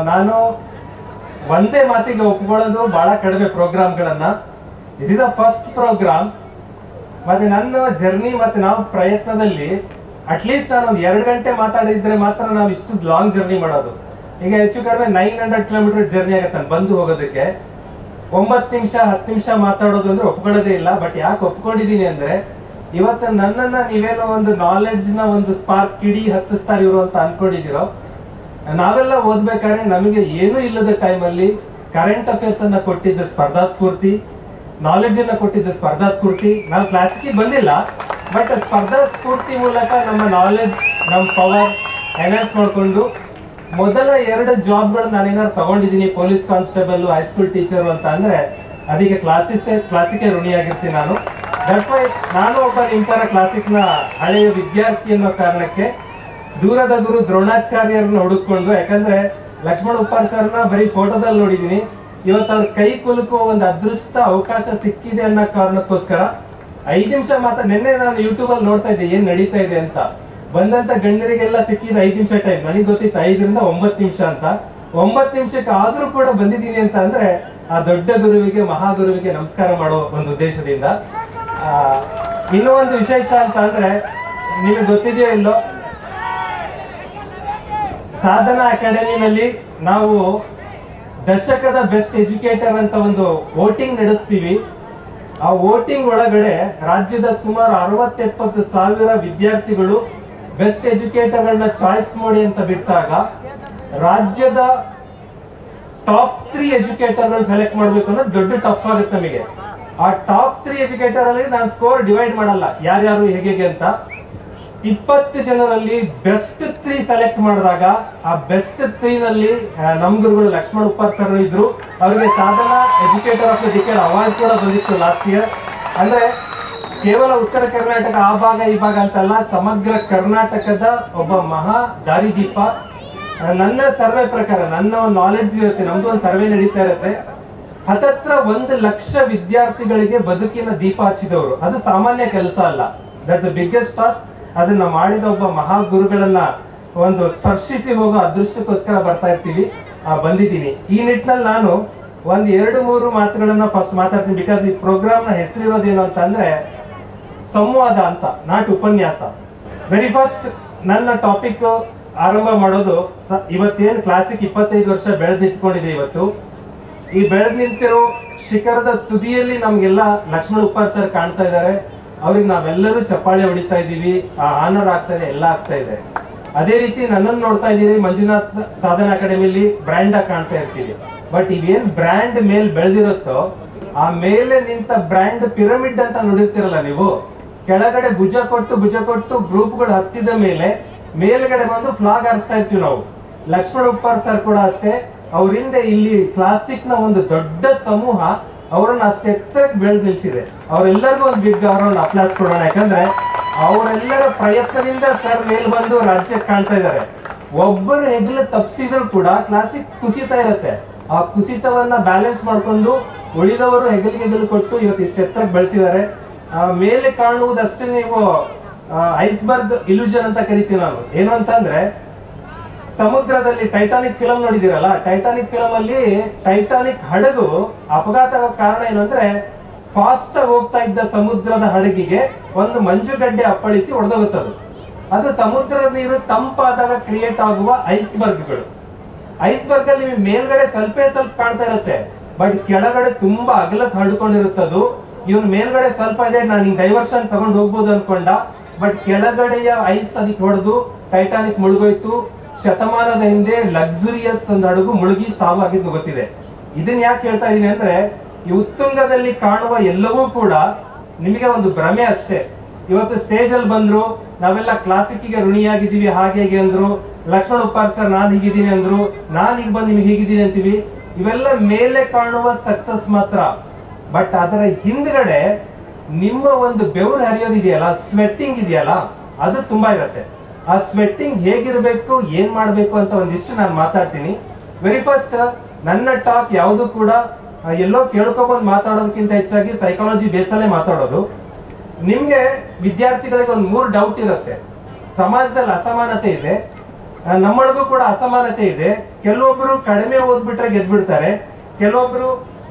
ನಾನು ಒಂದೇ ಮಾತಿಗೆ ಒಪ್ಕೊಳ್ಳೋದು ಬಹಳ ಕಡಿಮೆ ಪ್ರೋಗ್ರಾಮ್ಗಳನ್ನ is is the first program ಮತ್ತೆ ನನ್ನ ಜರ್ನಿ ಮತ್ತೆ ನಾವು ಪ್ರಯತ್ನದಲ್ಲಿ ಅಟ್ಲೀಸ್ಟ್ ನಾನು ಒಂದು ಎರಡು ಗಂಟೆ ಮಾತಾಡಿದ್ರೆ ಮಾತ್ರ ನಾವು ಇಷ್ಟು ಲಾಂಗ್ ಜರ್ನಿ ಮಾಡೋದು ಈಗ ಹೆಚ್ಚು ಕಡಿಮೆ ನೈನ್ ಹಂಡ್ರೆಡ್ ಕಿಲೋಮೀಟರ್ ಜರ್ನಿ ಆಗುತ್ತೆ ನಾನು ಬಂದು ಹೋಗೋದಕ್ಕೆ ಒಂಬತ್ತು ನಿಮಿಷ ಹತ್ತು ನಿಮಿಷ ಮಾತಾಡೋದು ಅಂದ್ರೆ ಒಪ್ಕೊಳ್ಳೋದೇ ಇಲ್ಲ ಬಟ್ ಯಾಕೆ ಒಪ್ಕೊಂಡಿದೀನಿ ಅಂದ್ರೆ ಇವತ್ತು ನನ್ನನ್ನ ನೀವೇನೋ ಒಂದು ನಾಲೆಡ್ಜ್ ನ ಒಂದು ಸ್ಪಾರ್ಕ್ ಕಿಡಿ ಹತ್ತಿಸ್ತಾರೆ ಇವರು ಅಂತ ಅನ್ಕೊಂಡಿದ್ದೀರೋ ನಾವೆಲ್ಲ ಓದ್ಬೇಕಾದ್ರೆ ನಮಗೆ ಏನೂ ಇಲ್ಲದ ಟೈಮಲ್ಲಿ ಕರೆಂಟ್ ಅಫೇರ್ಸ್ ಅನ್ನ ಕೊಟ್ಟಿದ್ದ ಸ್ಪರ್ಧಾ ಸ್ಫೂರ್ತಿ ನಾಲೆಡ್ಜ್ ಅನ್ನ ಕೊಟ್ಟಿದ್ದ ಸ್ಪರ್ಧಾ ಸ್ಫೂರ್ತಿ ನಾವು ಕ್ಲಾಸಿಗೆ ಬಂದಿಲ್ಲ ಬಟ್ ಸ್ಪರ್ಧಾ ಸ್ಫೂರ್ತಿ ಮೂಲಕ ನಮ್ಮ ನಾಲೆಡ್ಜ್ ನಮ್ಮ ಪವರ್ ಎನ್ಹಾನ್ಸ್ ಮಾಡ್ಕೊಂಡು ಮೊದಲ ಎರಡು ಜಾಬ್ಗಳು ನಾನೇನಾದ್ರು ತಗೊಂಡಿದ್ದೀನಿ ಪೊಲೀಸ್ ಕಾನ್ಸ್ಟೇಬಲ್ ಹೈಸ್ಕೂಲ್ ಟೀಚರ್ ಅಂತ ಅಂದ್ರೆ ಅದಕ್ಕೆ ಕ್ಲಾಸಿಸ್ ಕ್ಲಾಸಿಗೆ ಋಣಿಯಾಗಿರ್ತೀನಿ ನಾನು ದಟ್ಸ್ ವೈ ನಾನು ಒಬ್ಬ ನಿಮ್ಮ ತರ ಕ್ಲಾಸಿಕ್ನ ಹಳೆಯ ವಿದ್ಯಾರ್ಥಿ ಅನ್ನೋ ಕಾರಣಕ್ಕೆ ದೂರದ ಗುರು ದ್ರೋಣಾಚಾರ್ಯರನ್ನ ಹುಡುಕೊಂಡು ಯಾಕಂದ್ರೆ ಲಕ್ಷ್ಮಣ ಉಪ್ಪಾರ್ ಸರ್ನ ಬರೀ ಫೋಟೋದಲ್ಲಿ ನೋಡಿದೀನಿ ಇವತ್ತು ಅವ್ರ ಕೈ ಕುಲುಕುವ ಒಂದು ಅದೃಷ್ಟ ಅವಕಾಶ ಸಿಕ್ಕಿದೆ ಅನ್ನೋ ಕಾರಣಕ್ಕೋಸ್ಕರ ಐದ್ ನಿಮಿಷ ಮಾತ್ರ ನಿನ್ನೆ ನಾನು ಯೂಟ್ಯೂಬ್ ಅಲ್ಲಿ ನೋಡ್ತಾ ಇದ್ದೆ ಏನ್ ನಡೀತಾ ಇದೆ ಅಂತ ಬಂದಂತ ಗಣ್ಯರಿಗೆಲ್ಲ ಸಿಕ್ಕಿದ ಐದ್ ನಿಮಿಷ ಟೈಮ್ ನನಗೆ ಗೊತ್ತಿತ್ತು ಐದರಿಂದ ಒಂಬತ್ತು ನಿಮಿಷ ಅಂತ ಒಂಬತ್ತು ನಿಮಿಷಕ್ಕೆ ಆದ್ರೂ ಕೂಡ ಬಂದಿದ್ದೀನಿ ಅಂತ ಅಂದ್ರೆ ಆ ದೊಡ್ಡ ಗುರುವಿಗೆ ಮಹಾಗುರುವಿಗೆ ನಮಸ್ಕಾರ ಮಾಡೋ ಒಂದು ಉದ್ದೇಶದಿಂದ ಆ, ಇನ್ನೂ ಒಂದು ವಿಶೇಷ ಅಂತ ಅಂದ್ರೆ ನಿಮಗೆ ಗೊತ್ತಿದೆಯೋ ಇಲ್ಲೋ ಸಾಧನಾ ಅಕಾಡೆಮಿನಲ್ಲಿ ನಾವು ದಶಕದ ಬೆಸ್ಟ್ ಎಜುಕೇಟರ್ ಅಂತ ಒಂದು ವೋಟಿಂಗ್ ನಡೆಸ್ತೀವಿ ಆ ವೋಟಿಂಗ್ ಒಳಗಡೆ ರಾಜ್ಯದ ಸುಮಾರು ಅರವತ್ತೆಪ್ಪತ್ತು ಸಾವಿರ ವಿದ್ಯಾರ್ಥಿಗಳು ಬೆಸ್ಟ್ ಎಜುಕೇಟರ್ಗಳನ್ನ ಚಾಯ್ಸ್ ಮಾಡಿ ಅಂತ ಬಿಟ್ಟಾಗ ರಾಜ್ಯದ ಟಾಪ್ ತ್ರೀ ಎಜುಕೇಟರ್ಗಳು ಸೆಲೆಕ್ಟ್ ಮಾಡ್ಬೇಕು ಅಂದ್ರೆ ದೊಡ್ಡ ಟಫ್ ಆಗುತ್ತೆ ನಮಗೆ ಆ ಟಾಪ್ ತ್ರೀ ಎಜುಕೇಟರ್ ಅಲ್ಲಿ ನಾನು ಸ್ಕೋರ್ ಡಿವೈಡ್ ಮಾಡಲ್ಲ ಯಾರ್ಯಾರು ಹೇಗೆ ಹೇಗೆ ಅಂತ ಇಪ್ಪತ್ತು ಜನರಲ್ಲಿ ಬೆಸ್ಟ್ ತ್ರೀ ಸೆಲೆಕ್ಟ್ ಮಾಡಿದಾಗ ಆ ಬೆಸ್ಟ್ ತ್ರೀ ನಲ್ಲಿ ಆ, ನಮ್ ಗುರುಗಳು ಲಕ್ಷ್ಮಣ ಉಪ್ಪಾರ್ ಸರ್ ಇದ್ರು ಅವರಿಗೆ Sadhana educator of the decade award ಕೂಡ ಬಂದಿತ್ತು ಲಾಸ್ಟ್ ಇಯರ್ ಅಂದ್ರೆ ಕೇವಲ ಉತ್ತರ ಕರ್ನಾಟಕ ಆ ಭಾಗ ಈ ಭಾಗ ಅಂತಲ್ಲ ಸಮಗ್ರ ಕರ್ನಾಟಕದ ಒಬ್ಬ ಮಹಾ ದಾರಿದೀಪ ಆ, ನನ್ನ ಸರ್ವೆ ಪ್ರಕಾರ ನನ್ನ ನಾಲೆಡ್ಜ್ ಇರುತ್ತೆ ನಮ್ದು ಒಂದು ಸರ್ವೆ ನಡೀತಾ ಇರುತ್ತೆ ಹತ್ತತ್ರ ಒಂದು ಲಕ್ಷ ವಿದ್ಯಾರ್ಥಿಗಳಿಗೆ ಬದುಕಿನ ದೀಪ ಹಚ್ಚಿದವರು ಅದು ಸಾಮಾನ್ಯ ಕೆಲಸ ಅಲ್ಲ ದಟ್ಸ್ ಬಿಗ್ಗೆಸ್ಟ್ ಟಾಸ್ಕ್ ಅದನ್ನ ಮಾಡಿದ ಒಬ್ಬ ಮಹಾ ಗುರುಗಳನ್ನ ಒಂದು ಸ್ಪರ್ಶಿಸಿ ಹೋಗೋ ಅದೃಷ್ಟಕ್ಕೋಸ್ಕರ ಬರ್ತಾ ಇರ್ತೀವಿ ಆ, ಬಂದಿದ್ದೀನಿ ಈ ನಿಟ್ಟಿನಲ್ಲಿ ನಾನು ಒಂದ್ ಎರಡು ಮೂರು ಮಾತುಗಳನ್ನ ಫಸ್ಟ್ ಮಾತಾಡ್ತೀನಿ ಬಿಕಾಸ್ ಈ ಪ್ರೋಗ್ರಾಮ್ ನ ಹೆಸರಿರೋದೇನು ಅಂತಂದ್ರೆ ಸಂವಾದ ಅಂತ ನಾಟ್ ಉಪನ್ಯಾಸ ವೆರಿ ಫಸ್ಟ್ ನನ್ನ ಟಾಪಿಕ್ ಆರಂಭ ಮಾಡೋದು ಸ- ಇವತ್ತೇನು ಕ್ಲಾಸಿಕ್ ಇಪ್ಪತ್ತೈದು ವರ್ಷ ಬೆಳೆದು ನಿಂತ್ಕೊಂಡಿದೆ ಇವತ್ತು ಈ ಬೆಳೆದು ನಿಂತಿರೋ ಶಿಖರದ ತುದಿಯಲ್ಲಿ ನಮ್ಗೆಲ್ಲ ಲಕ್ಷ್ಮಣ ಉಪ್ಪಾರ್ ಸರ್ ಕಾಣ್ತಾ ಇದ್ದಾರೆ ಅವ್ರಿಗೆ ನಾವೆಲ್ಲರೂ ಚಪ್ಪಾಳೆ ಹೊಡಿತಾ ಇದ್ದೀವಿ ಆ ಆನರ್ ಆಗ್ತಾ ಇದೆ ಎಲ್ಲ ಆಗ್ತಾ ಇದೆ ಅದೇ ರೀತಿ ನನ್ನನ್ನು ನೋಡ್ತಾ ಇದ್ದೀರಿ ಮಂಜುನಾಥ್ ಸಾಧನ ಅಕಾಡೆಮಿಲಿ ಬ್ರ್ಯಾಂಡ್ ಆಗಿ ಕಾಣ್ತಾ ಇರ್ತೀವಿ ಬಟ್ ಇವೇನ್ ಬ್ರ್ಯಾಂಡ್ ಮೇಲ್ ಬೆಳೆದಿರುತ್ತೋ ಆ ಮೇಲೆ ನಿಂತ ಬ್ರ್ಯಾಂಡ್ ಪಿರಮಿಡ್ ಅಂತ ನೋಡಿರ್ತೀರಲ್ಲ ನೀವು ಕೆಳಗಡೆ ಭುಜ ಕೊಟ್ಟು ಭುಜ ಕೊಟ್ಟು ಗ್ರೂಪ್ಗಳು ಹತ್ತಿದ ಮೇಲೆ ಮೇಲ್ಗಡೆ ಬಂದು ಫ್ಲಾಗ್ ಹಾರಿಸ್ತಾ ಇರ್ತೀವಿ ನಾವು ಲಕ್ಷ್ಮಣ ಉಪ್ಪಾರ್ ಸರ್ ಕೂಡ ಅಷ್ಟೇ ಅವರಿಂದ ಇಲ್ಲಿ ಕ್ಲಾಸಿಕ್ ನ ಒಂದು ದೊಡ್ಡ ಸಮೂಹ ಅವರನ್ನ ಅಷ್ಟು ಎತ್ತರಕ್ಕೆ ಬೆಳೆದು ನಿಲ್ಸಿದೆ ಅವರೆಲ್ಲರಿಗೂ ಒಂದು ಬಿಗ್ ಅವರನ್ನು ಅಪ್ಲಾಸ್ ಕೊಡೋಣ ಯಾಕಂದ್ರೆ ಅವರೆಲ್ಲರ ಪ್ರಯತ್ನದಿಂದ ಸರ್ ಮೇಲ್ ಬಂದು ರಾಜ್ಯಕ್ಕೆ ಕಾಣ್ತಾ ಇದ್ದಾರೆ ಒಬ್ಬರು ಹೆಗ್ಲು ತಪ್ಪಿಸಿದ್ರು ಕೂಡ ಕ್ಲಾಸಿಕ್ ಕುಸಿತಾ ಇರುತ್ತೆ ಆ ಕುಸಿತವನ್ನ ಬ್ಯಾಲೆನ್ಸ್ ಮಾಡ್ಕೊಂಡು ಉಳಿದವರು ಹೆಗಲಿಗೆ ಹೆಗಲು ಕೊಟ್ಟು ಇವತ್ತು ಇಷ್ಟು ಎತ್ತರಕ್ಕೆ ಬೆಳೆಸಿದ್ದಾರೆ ಆ, ಮೇಲೆ ಕಾಣುವುದಷ್ಟೇ ನೀವು ಐಸ್ಬರ್ಗ್ ಇಲ್ಯೂಷನ್ ಅಂತ ಕರಿತೀವಿ ನಾನು ಏನು ಅಂತಂದ್ರೆ ಸಮುದ್ರದಲ್ಲಿ ಟೈಟಾನಿಕ್ ಫಿಲಂ ನೋಡಿದಿರಲ್ಲ ಟೈಟಾನಿಕ್ ಫಿಲಂ ಅಲ್ಲಿ ಟೈಟಾನಿಕ್ ಹಡಗು ಅಪಘಾತ ಆಗೋ ಕಾರಣ ಏನು ಅಂದ್ರೆ ಫಾಸ್ಟ್ ಆಗಿ ಹೋಗ್ತಾ ಇದ್ದ ಸಮುದ್ರದ ಹಡಗಿಗೆ ಒಂದು ಮಂಜುಗಡ್ಡೆ ಅಪ್ಪಳಿಸಿ ಒಡೆದೋಗುತ್ತದು ಅದು ಸಮುದ್ರದ ನೀರು ತಂಪಾದಾಗ ಕ್ರಿಯೇಟ್ ಆಗುವ ಐಸ್ಬರ್ಗ್ಗಳು ಐಸ್ಬರ್ಗ್ ಅಲ್ಲಿ ನಿಮಗೆ ಮೇಲ್ಗಡೆ ಸ್ವಲ್ಪ ಸ್ವಲ್ಪ ಕಾಣ್ತಾ ಇರುತ್ತೆ ಬಟ್ ಕೆಳಗಡೆ ತುಂಬಾ ಅಗಲಕ್ಕೆ ಹರಡ್ಕೊಂಡಿರುತ್ತದು ಇವನ್ ಮೇಲ್ಗಡೆ ಸ್ವಲ್ಪ ಇದೆ ನಾನು ಡೈವರ್ಷನ್ ತಗೊಂಡು ಹೋಗ್ಬೋದು ಅನ್ಕೊಂಡ ಬಟ್ ಕೆಳಗಡೆಯ ಐಸ್ ಅದಕ್ಕೆ ಹೊಡೆದು ಟೈಟಾನಿಕ್ ಮುಳುಗೋಯ್ತು ಶತಮಾನದ ಹಿಂದೆ ಲಕ್ಸುರಿಯಸ್ ಒಂದು ಹಡಗು ಮುಳುಗಿ ಸಾವಾಗಿದ್ದು ಗೊತ್ತಿದೆ ಇದನ್ನ ಯಾಕೆ ಹೇಳ್ತಾ ಇದೀನಿ ಅಂದ್ರೆ ಈ ಉತ್ತುಂಗದಲ್ಲಿ ಕಾಣುವ ಎಲ್ಲವೂ ಕೂಡ ನಿಮಗೆ ಒಂದು ಭ್ರಮೆ ಅಷ್ಟೇ ಇವತ್ತು ಸ್ಟೇಜ್ ಅಲ್ಲಿ ಬಂದ್ರು ನಾವೆಲ್ಲ ಕ್ಲಾಸಿಕ್ಕಿಗೆ ಋಣಿಯಾಗಿದ್ದೀವಿ ಹಾಗೆ ಹೀಗೆ ಅಂದ್ರು ಲಕ್ಷ್ಮಣ ಉಪ್ಪಾರ್ ಸರ್ ನಾನ್ ಹೀಗಿದ್ದೀನಿ ಅಂದ್ರು ನಾನ್ ಈಗ ಬಂದು ನಿಮ್ಗೆ ಹೀಗಿದ್ದೀನಿ ಅಂತೀವಿ ಇವೆಲ್ಲ ಮೇಲೆ ಕಾಣುವ ಸಕ್ಸಸ್ ಮಾತ್ರ ಬಟ್ ಅದರ ಹಿಂದ್ಗಡೆ ನಿಮ್ಮ ಒಂದು ಬೆವರು ಹರಿಯೋದಿದೆಯಲ್ಲ ಸ್ವೆಟ್ಟಿಂಗ್ ಇದೆಯಲ್ಲ ಅದು ತುಂಬಾ ಇರತ್ತೆ ಆ ಸ್ವೆಟ್ಟಿಂಗ್ ಹೇಗಿರ್ಬೇಕು ಏನ್ ಮಾಡ್ಬೇಕು ಅಂತ ಒಂದಿಷ್ಟು ನಾನು ಮಾತಾಡ್ತೀನಿ ವೆರಿ ಫಸ್ಟ್ ನನ್ನ ಟಾಕ್ ಯಾವುದು ಕೂಡ ಆ, ಎಲ್ಲೋ ಕೇಳ್ಕೊಬಂದು ಮಾತಾಡೋದಕ್ಕಿಂತ ಹೆಚ್ಚಾಗಿ ಸೈಕಾಲಜಿ ಬೇಸಲ್ಲೇ ಮಾತಾಡೋದು ನಿಮ್ಗೆ ವಿದ್ಯಾರ್ಥಿಗಳಿಗೆ ಒಂದು ಮೂರು ಡೌಟ್ ಇರುತ್ತೆ ಸಮಾಜದಲ್ಲಿ ಅಸಮಾನತೆ ಇದೆ ಆ, ನಮ್ಮೊಳಗೂ ಕೂಡ ಅಸಮಾನತೆ ಇದೆ ಕೆಲವೊಬ್ರು ಕಡಿಮೆ ಓದ್ಬಿಟ್ರೆ ಗೆದ್ಬಿಡ್ತಾರೆ ಕೆಲವೊಬ್ರು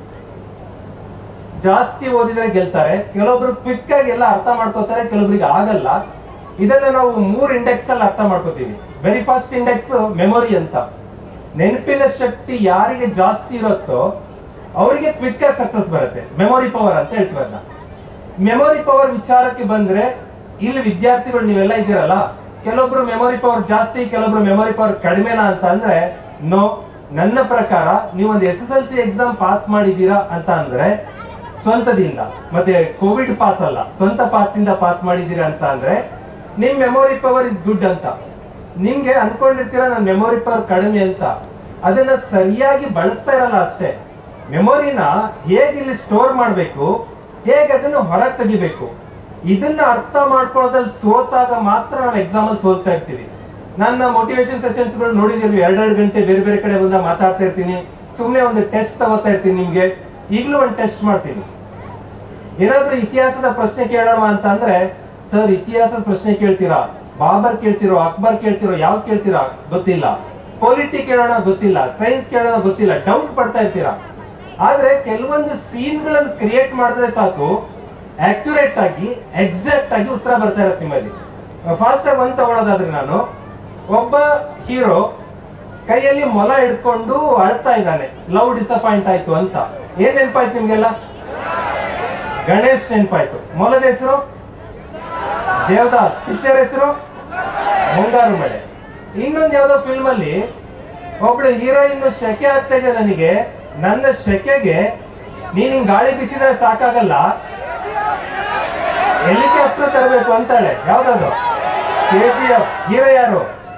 ಜಾಸ್ತಿ ಓದಿದ್ರೆ ಗೆಲ್ತಾರೆ ಕೆಲವೊಬ್ರು ಕ್ವಿಕ್ ಆಗಿ ಎಲ್ಲ ಅರ್ಥ ಮಾಡ್ಕೋತಾರೆ ಕೆಲವೊಬ್ರಿಗೆ ಆಗಲ್ಲ ಇದನ್ನ ನಾವು ಮೂರ್ ಇಂಡೆಕ್ಸ್ ಅಲ್ಲಿ ಅರ್ಥ ಮಾಡ್ಕೋತೀವಿ ವೆರಿ ಫಸ್ಟ್ ಇಂಡೆಕ್ಸ್ ಮೆಮೊರಿ ಅಂತ ನೆನಪಿನ ಶಕ್ತಿ ಯಾರಿಗೆ ಜಾಸ್ತಿ ಇರುತ್ತೋ ಅವರಿಗೆ ಕ್ವಿಕ್ ಆಗಿ ಸಕ್ಸಸ್ ಬರುತ್ತೆ ಮೆಮೊರಿ ಪವರ್ ಅಂತ ಹೇಳ್ತೀವಿ ಅದನ್ನ ಮೆಮೊರಿ ಪವರ್ ವಿಚಾರಕ್ಕೆ ಬಂದ್ರೆ ಇಲ್ಲಿ ವಿದ್ಯಾರ್ಥಿಗಳು ನೀವೆಲ್ಲ ಇದ್ದೀರಲ್ಲ ಕೆಲವೊಬ್ರು ಮೆಮೊರಿ ಪವರ್ ಜಾಸ್ತಿ ಕೆಲವೊಬ್ರು ಮೆಮೊರಿ ಪವರ್ ಕಡಿಮೆನಾ ಅಂತ ಅಂದ್ರೆ ನೋ ನನ್ನ ಪ್ರಕಾರ ನೀವು ಒಂದು S S L C exam pass ಮಾಡಿದೀರಾ ಅಂತ ಅಂದ್ರೆ ಸ್ವಂತದಿಂದ ಮತ್ತೆ ಕೋವಿಡ್ ಪಾಸ್ ಅಲ್ಲ ಸ್ವಂತ ಪಾಸ್ ಇಂದ ಪಾಸ್ ಮಾಡಿದೀರಾ ಅಂತ ಅಂದ್ರೆ ನಿಮ್ ಮೆಮೊರಿ ಪವರ್ ಇಸ್ ಗುಡ್ ಅಂತ ನಿಮ್ಗೆ ಅನ್ಕೊಂಡಿರ್ತೀರಾ ನನ್ನ ಮೆಮೊರಿ ಪವರ್ ಕಡಿಮೆ ಅಂತ ಅದನ್ನ ಸರಿಯಾಗಿ ಬಳಸ್ತಾ ಇರಲ್ಲ ಅಷ್ಟೇ ಮೆಮೊರಿನ ಹೇಗೆ ಇಲ್ಲಿ ಸ್ಟೋರ್ ಮಾಡಬೇಕು ಹೇಗೆ ಅದನ್ನು ಹೊರಗೆ ತೆಗಿಬೇಕು ಇದನ್ನ ಅರ್ಥ ಮಾಡ್ಕೊಳ್ಳೋದ್ರಲ್ಲಿ ಸೋತಾಗ ಮಾತ್ರ ನಾವು ಎಕ್ಸಾಮ್ ಅಲ್ಲಿ ಸೋಲ್ತಾ ಇರ್ತೀವಿ ನನ್ನ ಮೋಟಿವೇಶನ್ ಸೆಷನ್ಸ್ ಗಳು ನೋಡಿದಿರ್ವಿ ಎರಡೆರಡು ಗಂಟೆ ಬೇರೆ ಬೇರೆ ಕಡೆ ಬಂದ ಮಾತಾಡ್ತಾ ಇರ್ತೀನಿ ಸುಮ್ಮನೆ ಒಂದು ಟೆಸ್ಟ್ ತಗೋತಾ ಇರ್ತೀನಿ ನಿಮ್ಗೆ ಈಗಲೂ ಒಂದು ಟೆಸ್ಟ್ ಮಾಡ್ತೀನಿ ಏನಾದ್ರೂ ಇತಿಹಾಸದ ಪ್ರಶ್ನೆ ಕೇಳೋಣ ಅಂತ ಅಂದ್ರೆ ಸರ್ ಇತಿಹಾಸದ ಪ್ರಶ್ನೆ ಕೇಳ್ತೀರಾ ಬಾಬರ್ ಕೇಳ್ತಿರೋ ಅಕ್ಬರ್ ಕೇಳ್ತಿರೋ ಯಾವ್ದು ಕೇಳ್ತೀರಾ ಗೊತ್ತಿಲ್ಲ ಪೊಲಿಟಿ ಕೇಳೋಣ ಗೊತ್ತಿಲ್ಲ ಸೈನ್ಸ್ ಕೇಳೋಣ ಗೊತ್ತಿಲ್ಲ ಡೌಟ್ ಪಡ್ತಾ ಇರ್ತೀರಾ ಆದ್ರೆ ಕೆಲವೊಂದು ಸೀನ್ ಗಳನ್ನು ಕ್ರಿಯೇಟ್ ಮಾಡಿದ್ರೆ ಸಾಕು ಅಕ್ಯುರೇಟ್ ಆಗಿ ಎಕ್ಸಾಕ್ಟ್ ಆಗಿ ಉತ್ತರ ಬರ್ತಾ ಇರತ್ತೆ ನಿಮ್ಮಲ್ಲಿ ಫಾಸ್ಟ್ ಆಗಿ ಒಂದ್ ತಗೊಳ್ಳೋದಾದ್ರೆ ನಾನು ಒಬ್ಬ ಹೀರೋ ಕೈಯಲ್ಲಿ ಮೊಲ ಹಿಡ್ಕೊಂಡು ಅಳ್ತಾ ಇದ್ದಾನೆ ಲವ್ ಡಿಸಪಾಯಿಂಟ್ ಆಯ್ತು ಅಂತ ಏನ್ ನೆನಪಾಯ್ತು ನಿಮ್ಗೆಲ್ಲ ಗಣೇಶ್ ನೆನಪಾಯ್ತು ಮೊಲದ ಹೆಸರು ದೇವದಾಸ್ ಪಿಕ್ಚರ್ ಹೆಸರು ಮುಂಗಾರು ಮಳೆ ಇನ್ನೊಂದು ಯಾವ್ದೋ ಫಿಲ್ಮ್ ಅಲ್ಲಿ ಒಬ್ಳು ಹೀರೋಯಿನ್ ಶೆಕೆ ಆಗ್ತಾ ಇದೆ ನನಗೆ ನನ್ನ ಶೆಕೆಗೆ ನೀನ್ ಹಿಂಗ್ ಗಾಳಿ ಬಿಸಿದ್ರೆ ಸಾಕಾಗಲ್ಲ ಹೆಲಿಕಾಪ್ಟರ್ ತರಬೇಕು ಅಂತಾಳೆ ಯಾವ್ದದು ಕೆ ಜಿ ಎಫ್ ಹೀರೋ ಯಾರು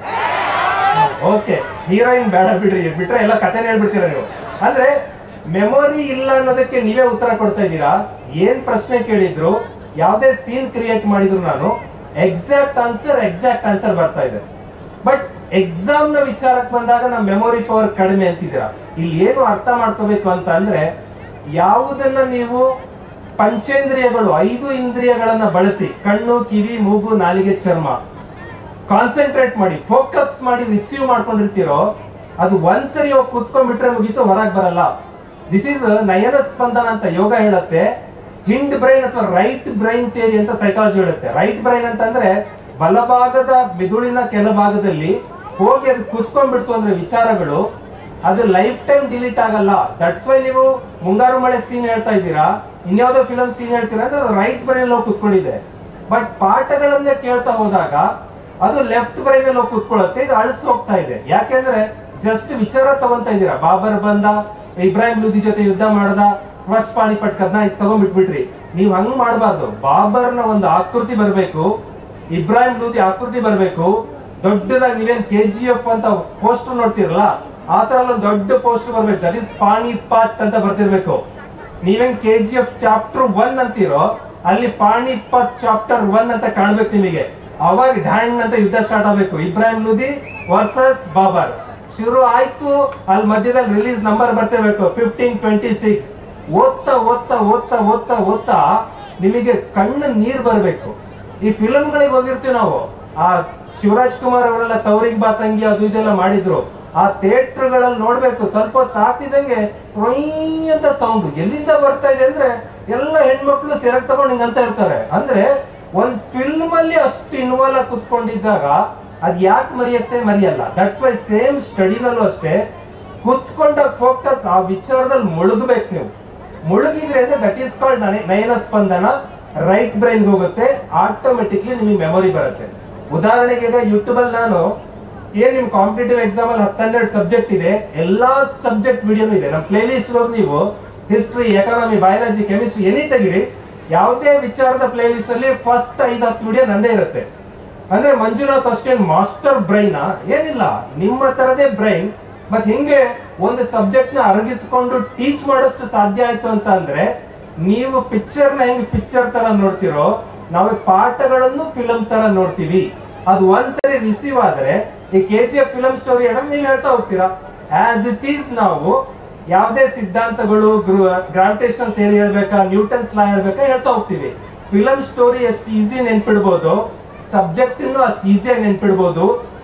ಓಕೆ ಹೀರೋಯಿನ್ ಬೇಡ ಬಿಡ್ರಿ ಬಿಟ್ರೆ ಎಲ್ಲ ಕಥೆನೇ ಹೇಳ್ಬಿಡ್ತೀರ ನೀವು ಅಂದ್ರೆ ಮೆಮೊರಿ ಇಲ್ಲ ಅನ್ನೋದಕ್ಕೆ ನೀವೇ ಉತ್ತರ ಕೊಡ್ತಾ ಇದ್ದೀರಾ ಏನ್ ಪ್ರಶ್ನೆ ಕೇಳಿದ್ರು ಯಾವ್ದೇ ಸೀನ್ ಕ್ರಿಯೇಟ್ ಮಾಡಿದ್ರು ನಾನು ಎಕ್ಸಾಕ್ಟ್ ಆನ್ಸರ್ ಎಕ್ಸಾಕ್ಟ್ ಆನ್ಸರ್ ಬರ್ತಾ ಇದೆ ಬಟ್ ಎಕ್ಸಾಮ್ ನ ವಿಚಾರಕ್ಕೆ ಬಂದಾಗ ನಮ್ಮ ಮೆಮೊರಿ ಪವರ್ ಕಡಿಮೆ ಅಂತಿದ್ದೀರಾ ಇಲ್ಲಿ ಏನು ಅರ್ಥ ಮಾಡ್ಕೋಬೇಕು ಅಂತ ಅಂದ್ರೆ ಯಾವುದನ್ನ ನೀವು ಪಂಚೇಂದ್ರಿಯಗಳು ಐದು ಇಂದ್ರಿಯಗಳನ್ನ ಬಳಸಿ ಕಣ್ಣು ಕಿವಿ ಮೂಗು ನಾಲಿಗೆ ಚರ್ಮ ಕಾನ್ಸಂಟ್ರೇಟ್ ಮಾಡಿ ಫೋಕಸ್ ಮಾಡಿ ರಿಸೀವ್ ಮಾಡ್ಕೊಂಡಿರ್ತೀರೋ ಅದು ಒಂದ್ಸರಿ ಹೋಗಿ ಕುತ್ಕೊಂಡ್ಬಿಟ್ರೆ ಮುಗೀತು ಹೊರಗೆ ಬರಲ್ಲ ದಿಸ್ ಈಸ್ ನಯನ ಸ್ಪಂದನ ಅಂತ ಯೋಗ ಹೇಳುತ್ತೆ ಹಿಂಡ್ ಬ್ರೈನ್ ಅಥವಾ ರೈಟ್ ಬ್ರೈನ್ ಥಿಯರಿ ಅಂತ ಸೈಕಾಲಜಿ ಹೇಳುತ್ತೆ ರೈಟ್ ಬ್ರೈನ್ ಅಂತಂದ್ರೆ ಬಲಭಾಗದ ಮಿದುಳಿನ ಕೆಳಭಾಗದಲ್ಲಿ ಹೋಗಿ ಅದು ಕುತ್ಕೊಂಡ್ಬಿಡ್ತು ಅಂದ್ರೆ ವಿಚಾರಗಳು ಅದು ಲೈಫ್ ಟೈಮ್ ಡಿಲೀಟ್ ಆಗಲ್ಲ ದಟ್ಸ್ ವೈ ನೀವು ಮುಂಗಾರು ಮಳೆ ಸೀನ್ ಹೇಳ್ತಾ ಇದ್ದೀರಾ ಇನ್ಯಾವುದೋ ಫಿಲಮ್ ಸೀನ್ ಹೇಳ್ತೀರಾ ಅಂದ್ರೆ ಅದು ರೈಟ್ ಬ್ರೈನ್ ಹೋಗಿ ಕುತ್ಕೊಂಡಿದೆ ಬಟ್ ಪಾಠಗಳನ್ನೇ ಕೇಳ್ತಾ ಹೋದಾಗ ಅದು ಲೆಫ್ಟ್ ಬ್ರೈನ್ ಅಲ್ಲಿ ಹೋಗಿ ಕುತ್ಕೊಳ್ಳುತ್ತೆ ಇದು ಅಳಿಸ್ ಹೋಗ್ತಾ ಇದೆ ಯಾಕೆಂದ್ರೆ ಜಸ್ಟ್ ವಿಚಾರ ತಗೊಂತಾ ಇದ್ದೀರಾ ಬಾಬರ್ ಬಂದ ಇಬ್ರಾಹಿಂ ಲೂದಿ ಜೊತೆ ಯುದ್ಧ ಮಾಡ್ದ ಫಸ್ಟ್ ಪಾಣಿಪಟ್ ಕದ್ನ ಇದು ತಗೊಂಡ್ಬಿಟ್ಬಿಟ್ರಿ ನೀವ್ ಹಂಗ್ ಮಾಡಬಾರ್ದು ಬಾಬರ್ನ ಒಂದು ಆಕೃತಿ ಬರ್ಬೇಕು ಇಬ್ರಾಹಿಂ ಲೂದಿ ಆಕೃತಿ ಬರ್ಬೇಕು ದೊಡ್ಡದಾಗಿ ನೀವೇನ್ ಕೆ ಜಿ ಎಫ್ ಅಂತ ಪೋಸ್ಟರ್ ನೋಡ್ತಿರಲ್ಲ ಆ ತರ ಒಂದು ದೊಡ್ಡ ಪೋಸ್ಟರ್ ಬರ್ಬೇಕು ದಟ್ ಇಸ್ ಪಾಣಿಪಾಟ್ ಅಂತ ಬರ್ತಿರ್ಬೇಕು ನೀವೇನ್ K G F chapter one ಅಂತೀರೋ ಅಲ್ಲಿ ಪಾಣಿಪತ್ ಚಾಪ್ಟರ್ ಒನ್ ಅಂತ ಕಾಣ್ಬೇಕು ನಿಮಗೆ ಅವಾಗ ಡ್ಯಾಂಗ್ ಅಂತ ಯುದ್ಧ ಸ್ಟಾರ್ಟ್ ಆಗ್ಬೇಕು ಇಬ್ರಾಹಿಂ ಲೂದಿ ವರ್ಸಸ್ ಬಾಬರ್ ಶುರು ಆಯ್ತು ಅಲ್ಲಿ ಮಧ್ಯದಲ್ಲಿ ರಿಲೀಸ್ ನಂಬರ್ ಬರ್ತಿರ್ಬೇಕು ಫಿಫ್ಟೀನ್ ಟ್ವೆಂಟಿ ಸಿಕ್ಸ್ ಓದ್ತಾ ಓದ್ತಾ ಓದ್ತಾ ಓದ್ತಾ ಓದ್ತಾ ನಿಮಗೆ ಕಣ್ಣು ನೀರ್ ಬರ್ಬೇಕು ಈ ಫಿಲಮ್ಗಳಿಗೆ ಹೋಗಿರ್ತೀವಿ ನಾವು ಆ ಶಿವರಾಜ್ ಕುಮಾರ್ ಅವರೆಲ್ಲ ತವರಿಗೆ ಬಾ ತಂಗಿ ಅದು ಇದೆಲ್ಲ ಮಾಡಿದ್ರು ಆ ಥಿಯೇಟರ್ಗಳಲ್ಲಿ ನೋಡ್ಬೇಕು ಸ್ವಲ್ಪ ಹೊತ್ತು ಆಗ್ತಿದಂಗೆ ರೊಯ್ ಅಂತ ಸೌಂಡ್ ಎಲ್ಲಿಂದ ಬರ್ತಾ ಇದೆ ಅಂದ್ರೆ ಎಲ್ಲ ಹೆಣ್ಮಕ್ಳು ಸೆರಗ್ ತಗೊಂಡು ಹಿಂಗಂತ ಇರ್ತಾರೆ ಅಂದ್ರೆ ಒಂದ್ ಫಿಲ್ಮ್ ಅಲ್ಲಿ ಅಷ್ಟು ಇನ್ವಾಲ್ವ್ ಆಗಿ ಕುತ್ಕೊಂಡಿದ್ದಾಗ ಅದ್ ಯಾಕೆ ಮರೆಯುತ್ತೆ ಮರೆಯಲ್ಲ ದಟ್ಸ್ ವೈ ಸೇಮ್ ಸ್ಟಡಿನಲ್ಲೂ ಅಷ್ಟೇ ಕುತ್ಕೊಂಡಾಗ ಫೋಕಸ್ ಆ ವಿಚಾರದಲ್ಲಿ ಮುಳುಗಬೇಕು ನೀವು ಮುಳುಗಿದ್ರೆ ಅಂದ್ರೆ ದಟ್ ಈಸ್ ಕಾಲ್ಡ್ ನಯನ ಸ್ಪಂದನ ರೈಟ್ ಬ್ರೈನ್ ಹೋಗುತ್ತೆ ಆಟೋಮೆಟಿಕ್ಲಿ ನಿಮಗೆ ಮೆಮೊರಿ ಬರುತ್ತೆ ಉದಾಹರಣೆಗೆ ಈಗ ಯೂಟ್ಯೂಬ್ ಅಲ್ಲಿ ನಾನು ಏನ್ ನಿಮ್ ಕಾಂಪಿಟೇಟಿವ್ ಎಕ್ಸಾಮ್ ಅಲ್ಲಿ ಹತ್ತೆರಡು ಸಬ್ಜೆಕ್ಟ್ ಇದೆ ಎಲ್ಲಾ ಸಬ್ಜೆಕ್ಟ್ ವಿಡಿಯೋನು ಇದೆ ನಮ್ಮ ಪ್ಲೇ ಲಿಸ್ಟ್ ಹೋಗಿ ನೀವು history economy biology chemistry any ತೆಗಿರಿ ಯಾವುದೇ ವಿಚಾರದ ಪ್ಲೇ ಲಿಸ್ಟ್ ಅಲ್ಲಿ ಫಸ್ಟ್ ಐದು ಹತ್ತು ವಿಡಿಯೋ ನಂದೇ ಇರುತ್ತೆ ಅಂದ್ರೆ ಮಂಜುನಾಥ್ ಅಷ್ಟೇನ್ ಮಾಸ್ಟರ್ ಬ್ರೈನ್ ಏನಿಲ್ಲ ನಿಮ್ಮ ತರದೇ ಬ್ರೈನ್ ಮತ್ ಹಿಂಗೆ ಒಂದು ಸಬ್ಜೆಕ್ಟ್ ನ ಅರಗಿಸ್ಕೊಂಡು ಟೀಚ್ ಮಾಡೋಷ್ಟು ಸಾಧ್ಯ ಆಯ್ತು ಅಂತ ಅಂದ್ರೆ ನೀವು ಪಿಕ್ಚರ್ ನ ಹೆಂಗ್ ಪಿಕ್ಚರ್ ತರ ನೋಡ್ತಿರೋ ನಾವು ಪಾಠಗಳನ್ನು ಫಿಲಂ ತರ ನೋಡ್ತೀವಿ ಅದು ಒಂದ್ಸರಿ ರಿಸೀವ್ ಆದ್ರೆ ಈ K G F film story ಹೇಳೋದು ನೀವು ಹೇಳ್ತಾ ಹೋಗ್ತೀರಾ ಆಸ್ ಇಟ್ ಈಸ್ ನಾವು ಯಾವುದೇ ಸಿದ್ಧಾಂತಗಳು ಗ್ರಾವಿಟೇಷನ್ ಥಿಯರಿ ಹೇಳ್ಬೇಕಾ ನ್ಯೂಟನ್ಸ್ ಲಾ ಹೇಳ್ಬೇಕಾ ಹೇಳ್ತಾ ಹೋಗ್ತೀವಿ ಫಿಲಂ ಸ್ಟೋರಿ ಎಷ್ಟು ಈಸಿ ನೆನ್ಪಿಡ್ಬೋದು ಸಬ್ಜೆಕ್ಟ್ ಅಷ್ಟು ಈಸಿಯಾಗಿ ನೆನ್ಪಿಡ್ಬೋದು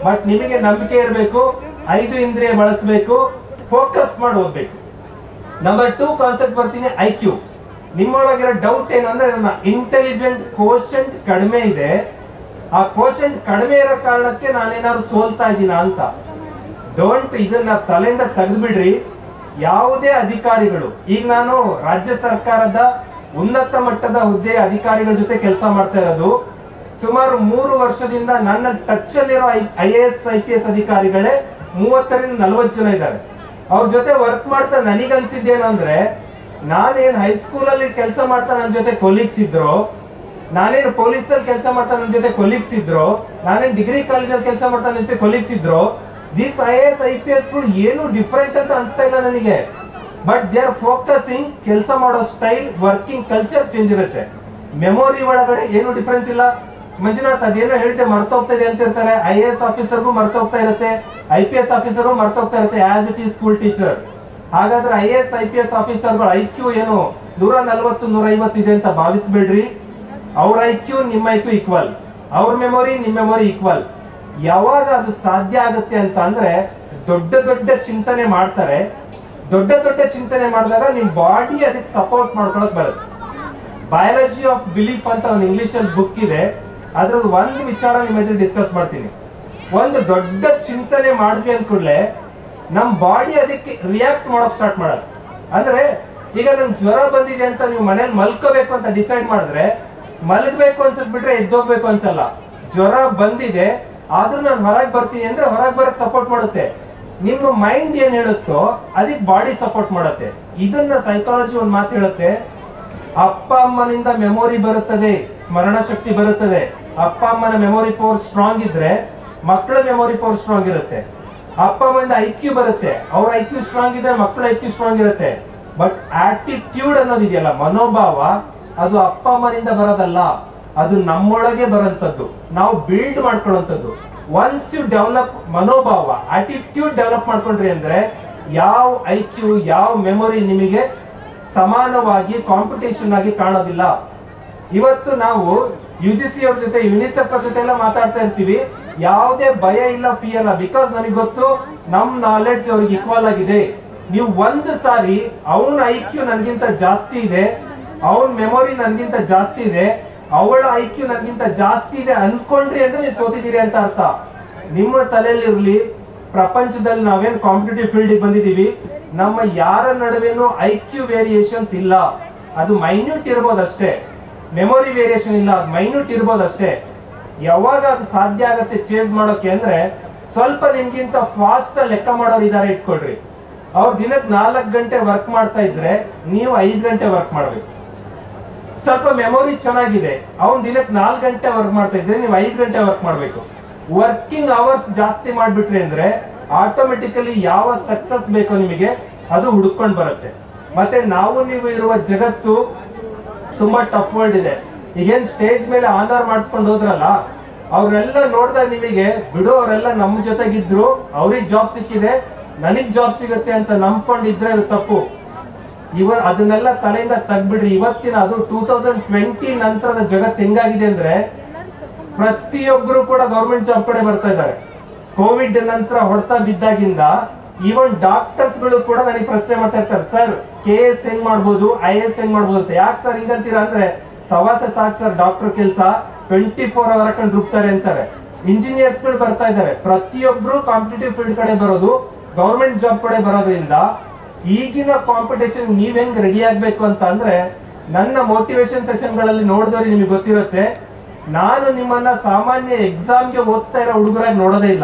ಬಟ್ ನಿಮಗೆ ನಂಬಿಕೆ ಇರಬೇಕು ಐದು ಇಂದ್ರಿಯ ಬಳಸಬೇಕು ಫೋಕಸ್ ಮಾಡಿ ಓದ್ಬೇಕು ನಂಬರ್ ಟೂ ಕಾನ್ಸೆಪ್ಟ್ ಬರ್ತೀನಿ ಐ ಕ್ಯೂ ನಿಮ್ಮೊಳಗಿರೋ ಡೌಟ್ ಏನು ಅಂದ್ರೆ ನನ್ನ ಇಂಟೆಲಿಜೆಂಟ್ ಕೋಶಂಟ್ ಕಡಿಮೆ ಇದೆ ಆ ಕೋಶಂಟ್ ಕಡಿಮೆ ಇರೋ ಕಾರಣಕ್ಕೆ ನಾನೇನಾದ್ರು ಸೋಲ್ತಾ ಇದ್ದೀನ ಅಂತ ಡೋಂಟ್ ಇದನ್ನ ತಲೆಯಿಂದ ತೆಗೆದ್ಬಿಡ್ರಿ ಯಾವುದೇ ಅಧಿಕಾರಿಗಳು ಈಗ ನಾನು ರಾಜ್ಯ ಸರ್ಕಾರದ ಉನ್ನತ ಮಟ್ಟದ ಹುದ್ದೆ ಅಧಿಕಾರಿಗಳ ಜೊತೆ ಕೆಲಸ ಮಾಡ್ತಾ ಇರೋದು ಸುಮಾರು ಮೂರು ವರ್ಷದಿಂದ ನನ್ನ ಟಚ್ ಅಲ್ಲಿರೋ I A S I P S ಅಧಿಕಾರಿಗಳೇ ಮೂವತ್ತರಿಂದ ನಲವತ್ತು ಜನ ಇದ್ದಾರೆ ಅವ್ರ ಜೊತೆ ವರ್ಕ್ ಮಾಡ್ತಾ ನನಗನ್ಸಿದ್ದೇನಂದ್ರೆ ನಾನೇನ್ ಹೈಸ್ಕೂಲ್ ಅಲ್ಲಿ ಕೆಲಸ ಮಾಡ್ತಾ ನನ್ನ ಜೊತೆ ಕೊಲೀಗ್ಸ್ ಇದ್ರು ನಾನೇನು ಪೊಲೀಸ್ ಅಲ್ಲಿ ಕೆಲಸ ಮಾಡ್ತಾ ನನ್ನ ಜೊತೆ ಕೊಲೀಗ್ಸ್ ಇದ್ರು ನಾನೇನ್ ಡಿಗ್ರಿ ಕಾಲೇಜಲ್ಲಿ ಕೆಲಸ ಮಾಡ್ತಾ ನನ್ನ ಜೊತೆ ಕೊಲೀಗ್ಸ್ ಇದ್ರು this I A I P P ಗಳು ಏನು ಡಿಫ್ರೆಂಟ್ ಅಂತ ಅನ್ಸ್ತಾ ಇಲ್ಲ ನನಗೆ ಬಟ್ ದೇ ಆರ್ ಫೋಕಸಿಂಗ್ ಕೆಲಸ ಮಾಡೋ ಸ್ಟೈಲ್ ವರ್ಕಿಂಗ್ ಕಲ್ಚರ್ ಚೇಂಜ್ ಇರುತ್ತೆ ಮೆಮೊರಿ ಒಳಗಡೆ ಏನು ಡಿಫ್ರೆನ್ಸ್ ಇಲ್ಲ ಮಂಜುನಾಥ್ ಅದೇನೋ ಹೇಳ್ತೆ ಮರ್ತೋಗ್ತಾ ಇದೆ ಅಂತ ಇರ್ತಾರೆ ಐ ಎ ಎಸ್ ಆಫೀಸರ್ಗೂ ಮರ್ತೋಗ್ತಾ ಇರುತ್ತೆ ಐ ಪಿ ಎಸ್ ಆಫೀಸರ್ಗೂ ಮರ್ತೋಗ್ತಾ ಇರುತ್ತೆ as it is school teacher ಹಾಗಾದ್ರೆ I A S I P S ಆಫೀಸರ್ಗಳು ಐ ಕ್ಯೂ ಏನು ನೂರ ನಲ್ವತ್ತು ನೂರ ಐವತ್ತು ಇದೆ ಅಂತ ಭಾವಿಸ್ಬೇಡ್ರಿ ಅವ್ರ ಐ ಕ್ಯೂ ನಿಮ್ಮ ಐ ಕ್ಯೂ ಈಕ್ವಲ್ ಅವ್ರ ಮೆಮೊರಿ ನಿಮ್ಮ ಮೆಮೊರಿ ಈಕ್ವಲ್ ಯಾವಾಗ ಅದು ಸಾಧ್ಯ ಆಗುತ್ತೆ ಅಂತ ಅಂದ್ರೆ ದೊಡ್ಡ ದೊಡ್ಡ ಚಿಂತನೆ ಮಾಡ್ತಾರೆ ದೊಡ್ಡ ದೊಡ್ಡ ಚಿಂತನೆ ಮಾಡಿದಾಗ ನಿಮ್ ಬಾಡಿ ಅದಕ್ಕೆ ಸಪೋರ್ಟ್ ಮಾಡ್ಕೊಳಕ್ ಬರುತ್ತೆ ಬಯಾಲಜಿ ಆಫ್ ಬಿಲೀಫ್ ಅಂತ ಒಂದು ಇಂಗ್ಲಿಷ್ ಅಲ್ಲಿ ಬುಕ್ ಇದೆ ಅದ್ರದ್ದು ಒಂದು ವಿಚಾರ ನಿಮ್ಮ ಎದುರು ಡಿಸ್ಕಸ್ ಮಾಡ್ತೀನಿ ಒಂದು ದೊಡ್ಡ ಚಿಂತನೆ ಮಾಡಿದ್ವಿ ಅಂದ ಕೂಡಲೇ ನಮ್ ಬಾಡಿ ಅದಕ್ಕೆ ರಿಯಾಕ್ಟ್ ಮಾಡೋಕ್ ಸ್ಟಾರ್ಟ್ ಮಾಡೋದು ಅಂದ್ರೆ ಈಗ ನಮ್ ಜ್ವರ ಬಂದಿದೆ ಅಂತ ನೀವು ಮನೇಲಿ ಮಲ್ಕೋಬೇಕು ಅಂತ ಡಿಸೈಡ್ ಮಾಡಿದ್ರೆ ಮಲಗಬೇಕು ಅನ್ಸತ್ ಬಿಟ್ರೆ ಎದ್ದೋಗ್ಬೇಕು ಅನ್ಸಲ್ಲ ಜ್ವರ ಬಂದಿದೆ ಆದ್ರೂ ನಾನು ಹೊರಗೆ ಬರ್ತೀನಿ ಅಂದ್ರೆ ಹೊರಗೆ ಬರಕ್ ಸಪೋರ್ಟ್ ಮಾಡುತ್ತೆ ನಿಮ್ಮ ಮೈಂಡ್ ಏನ್ ಹೇಳುತ್ತೋ ಅದಕ್ಕೆ ಬಾಡಿ ಸಪೋರ್ಟ್ ಮಾಡುತ್ತೆ ಇದನ್ನ ಸೈಕಾಲಜಿ ಒಂದು ಮಾತು ಹೇಳುತ್ತೆ ಅಪ್ಪ ಅಮ್ಮನಿಂದ ಮೆಮೊರಿ ಬರುತ್ತದೆ ಸ್ಮರಣ ಶಕ್ತಿ ಬರುತ್ತದೆ ಅಪ್ಪ ಅಮ್ಮನ ಮೆಮೊರಿ ಪವರ್ ಸ್ಟ್ರಾಂಗ್ ಇದ್ರೆ ಮಕ್ಕಳ ಮೆಮೊರಿ ಪವರ್ ಸ್ಟ್ರಾಂಗ್ ಇರುತ್ತೆ ಅಪ್ಪ ಅಮ್ಮನಿಂದ ಐ ಕ್ಯೂ ಬರುತ್ತೆ ಅವ್ರ ಐ ಕ್ಯೂ ಸ್ಟ್ರಾಂಗ್ ಇದ್ರೆ ಮಕ್ಕಳ ಐ ಕ್ಯೂ ಸ್ಟ್ರಾಂಗ್ ಇರುತ್ತೆ ಬಟ್ ಆಟಿಟ್ಯೂಡ್ ಅನ್ನೋದಿದೆಯಲ್ಲ ಮನೋಭಾವ ಅದು ಅಪ್ಪ ಅಮ್ಮನಿಂದ ಬರೋದಲ್ಲ ಅದು ನಮ್ಮೊಳಗೆ ಬರೋಂಥದ್ದು ನಾವು ಬಿಲ್ಡ್ ಮಾಡ್ಕೊಳ್ಳೋಂಥದ್ದು ಒನ್ಸ್ ಯು ಡೆವಲಪ್ ಮನೋಭಾವ ಆಟಿಟ್ಯೂಡ್ ಡೆವಲಪ್ ಮಾಡ್ಕೊಂಡ್ರಿ ಅಂದ್ರೆ ಯಾವ ಐ ಕ್ಯೂ ಯಾವ ಮೆಮೊರಿ ನಿಮಗೆ ಸಮಾನವಾಗಿ ಕಾಂಪಿಟೇಷನ್ ಆಗಿ ಕಾಣೋದಿಲ್ಲ ಇವತ್ತು ನಾವು ಯು ಜಿ ಸಿ ಅವ್ರ ಜೊತೆ ಯುನಿಸೆಫ್ ಅವ್ರ ಜೊತೆ ಎಲ್ಲ ಮಾತಾಡ್ತಾ ಇರ್ತೀವಿ ಯಾವುದೇ ಭಯ ಇಲ್ಲ ಫೀ ಅಲ್ಲ ಬಿಕಾಸ್ ನನಗೆ ಗೊತ್ತು ನಮ್ ನಾಲೆಡ್ಜ್ ಅವ್ರಿಗೆ ಈಕ್ವಲ್ ಆಗಿದೆ ನೀವು ಒಂದು ಸಾರಿ ಅವನ ಐ ಕ್ಯೂ ನನ್ಗಿಂತ ಜಾಸ್ತಿ ಇದೆ ಅವನ ಮೆಮೊರಿ ನನ್ಗಿಂತ ಜಾಸ್ತಿ ಇದೆ ಅವಳ ಐ ಕ್ಯೂ ನನ್ಗಿಂತ ಜಾಸ್ತಿ ಇದೆ ಅನ್ಕೊಂಡ್ರಿ ಅಂದ್ರೆ ನೀವು ಸೋತಿದ್ದೀರಿ ಅಂತ ಅರ್ಥ ನಿಮ್ಮ ತಲೆಯಲ್ಲಿ ಇರ್ಲಿ ಪ್ರಪಂಚದಲ್ಲಿ ನಾವೇನ್ ಕಾಂಪಿಟೇಟಿವ್ ಫೀಲ್ಡ್ ಬಂದಿದೀವಿ ನಮ್ಮ ಯಾರ ನಡುವೆನೂ ಐ ಕ್ಯೂ ವೇರಿಯೇಷನ್ಸ್ ಇಲ್ಲ ಅದು ಮೈನ್ಯೂಟ್ ಇರ್ಬೋದಷ್ಟೇ ಮೆಮೊರಿ ವೇರಿಯೇಷನ್ ಇಲ್ಲ ಅದು ಮೈನ್ಯೂಟ್ ಇರ್ಬೋದಷ್ಟೇ ಯಾವಾಗ ಅದು ಸಾಧ್ಯ ಆಗತ್ತೆ ಚೇಂಜ್ ಮಾಡೋಕೆ ಅಂದ್ರೆ ಸ್ವಲ್ಪ ನಿಮ್ಗಿಂತ ಫಾಸ್ಟ್ ಲೆಕ್ಕ ಮಾಡೋರು ಇದಾರೆ ಇಟ್ಕೊಳ್ರಿ ಅವ್ರು ದಿನಕ್ಕೆ ನಾಲ್ಕು ಗಂಟೆ ವರ್ಕ್ ಮಾಡ್ತಾ ಇದ್ರೆ ನೀವು ಐದು ಗಂಟೆ ವರ್ಕ್ ಮಾಡ್ಬೇಕು ಸ್ವಲ್ಪ ಮೆಮೊರಿ ಚೆನ್ನಾಗಿದೆ ಅವ್ನ್ ದಿನಕ್ಕೆ ನಾಲ್ಕು ಗಂಟೆ ವರ್ಕ್ ಮಾಡ್ತಾ ಇದ್ರೆ ನೀವು ಐದು ಗಂಟೆ ವರ್ಕ್ ಮಾಡ್ಬೇಕು ವರ್ಕಿಂಗ್ ಅವರ್ಸ್ ಜಾಸ್ತಿ ಮಾಡ್ಬಿಟ್ರಿ ಅಂದ್ರೆ ಆಟೋಮೆಟಿಕಲಿ ಯಾವ ಸಕ್ಸಸ್ ಬೇಕೋ ನಿಮಗೆ ಅದು ಹುಡ್ಕೊಂಡು ಬರುತ್ತೆ ಮತ್ತೆ ನಾವು ನೀವು ಇರುವ ಜಗತ್ತು ತುಂಬಾ ಟಫ್ ವರ್ಲ್ಡ್ ಇದೆ ಈಗೇನ್ ಸ್ಟೇಜ್ ಮೇಲೆ ಆನರ್ ಮಾಡಿಸ್ಕೊಂಡು ಹೋದ್ರಲ್ಲ ಅವ್ರನ್ನೆಲ್ಲ ನೋಡಿದಾಗ ನಿಮಗೆ ಬಿಡು ಅವರೆಲ್ಲ ನಮ್ಮ ಜೊತೆಗಿದ್ರು ಅವ್ರಿಗೆ ಜಾಬ್ ಸಿಕ್ಕಿದೆ ನನಗ್ ಜಾಬ್ ಸಿಗುತ್ತೆ ಅಂತ ನಂಬ್ಕೊಂಡಿದ್ರೆ ಅದು ತಪ್ಪು ಇವ ಅದನ್ನೆಲ್ಲ ತಲೆಯಿಂದ ತೆಗ್ಬಿಡ್ರಿ ಇವತ್ತಿನ ಅದು ಟೂ ತೌಸಂಡ್ ಟ್ವೆಂಟಿ ನಂತರದ ಜಗತ್ತು ಹೆಂಗಾಗಿದೆ ಅಂದ್ರೆ ಪ್ರತಿಯೊಬ್ಬರು ಕೂಡ ಗೌರ್ಮೆಂಟ್ ಜಾಬ್ ಕಡೆ ಬರ್ತಾ ಇದ್ದಾರೆ ಕೋವಿಡ್ ನಂತರ ಹೊಡೆತ ಬಿದ್ದಾಗಿಂದ ಈವನ್ ಡಾಕ್ಟರ್ಸ್ ಗಳು ಕೂಡ ನನಗೆ ಪ್ರಶ್ನೆ ಮಾಡ್ತಾ ಇರ್ತಾರೆ ಸರ್ ಕೆ ಎಸ್ ಹೆಂಗ್ ಮಾಡ್ಬೋದು ಐ ಎಸ್ ಹೆಂಗ್ ಮಾಡ್ಬೋದು ಅಂತ ಯಾಕೆ ಸರ್ ಹಿಂಗಂತೀರಾ ಅಂದ್ರೆ ಸವಾಸ ಸಾಕ್ ಸರ್ ಡಾಕ್ಟರ್ ಕೆಲಸ ಟ್ವೆಂಟಿ ಫೋರ್ ಅವರ್ ಹಾಕೊಂಡು ರುಬ್ತಾರೆ ಅಂತಾರೆ ಇಂಜಿನಿಯರ್ಸ್ ಗಳು ಬರ್ತಾ ಇದ್ದಾರೆ ಪ್ರತಿಯೊಬ್ರು ಕಾಂಪಿಟೇಟಿವ್ ಫೀಲ್ಡ್ ಕಡೆ ಬರೋದು ಗೌರ್ಮೆಂಟ್ ಜಾಬ್ ಕಡೆ ಬರೋದ್ರಿಂದ ಈಗಿನ ಕಾಂಪಿಟೇಷನ್ ನೀವ್ ಹೆಂಗ್ ರೆಡಿ ಆಗ್ಬೇಕು ಅಂತ ಅಂದ್ರೆ ನನ್ನ ಮೋಟಿವೇಶನ್ ಸೆಷನ್ ಗಳಲ್ಲಿ ನೋಡಿದವ್ರಿಗೆ ನಿಮಗೆ ಗೊತ್ತಿರುತ್ತೆ ನಾನು ನಿಮ್ಮನ್ನ ಸಾಮಾನ್ಯ ಎಕ್ಸಾಮ್ಗೆ ಓದ್ತಾ ಇರೋ ಹುಡುಗರಾಗಿ ನೋಡೋದೇ ಇಲ್ಲ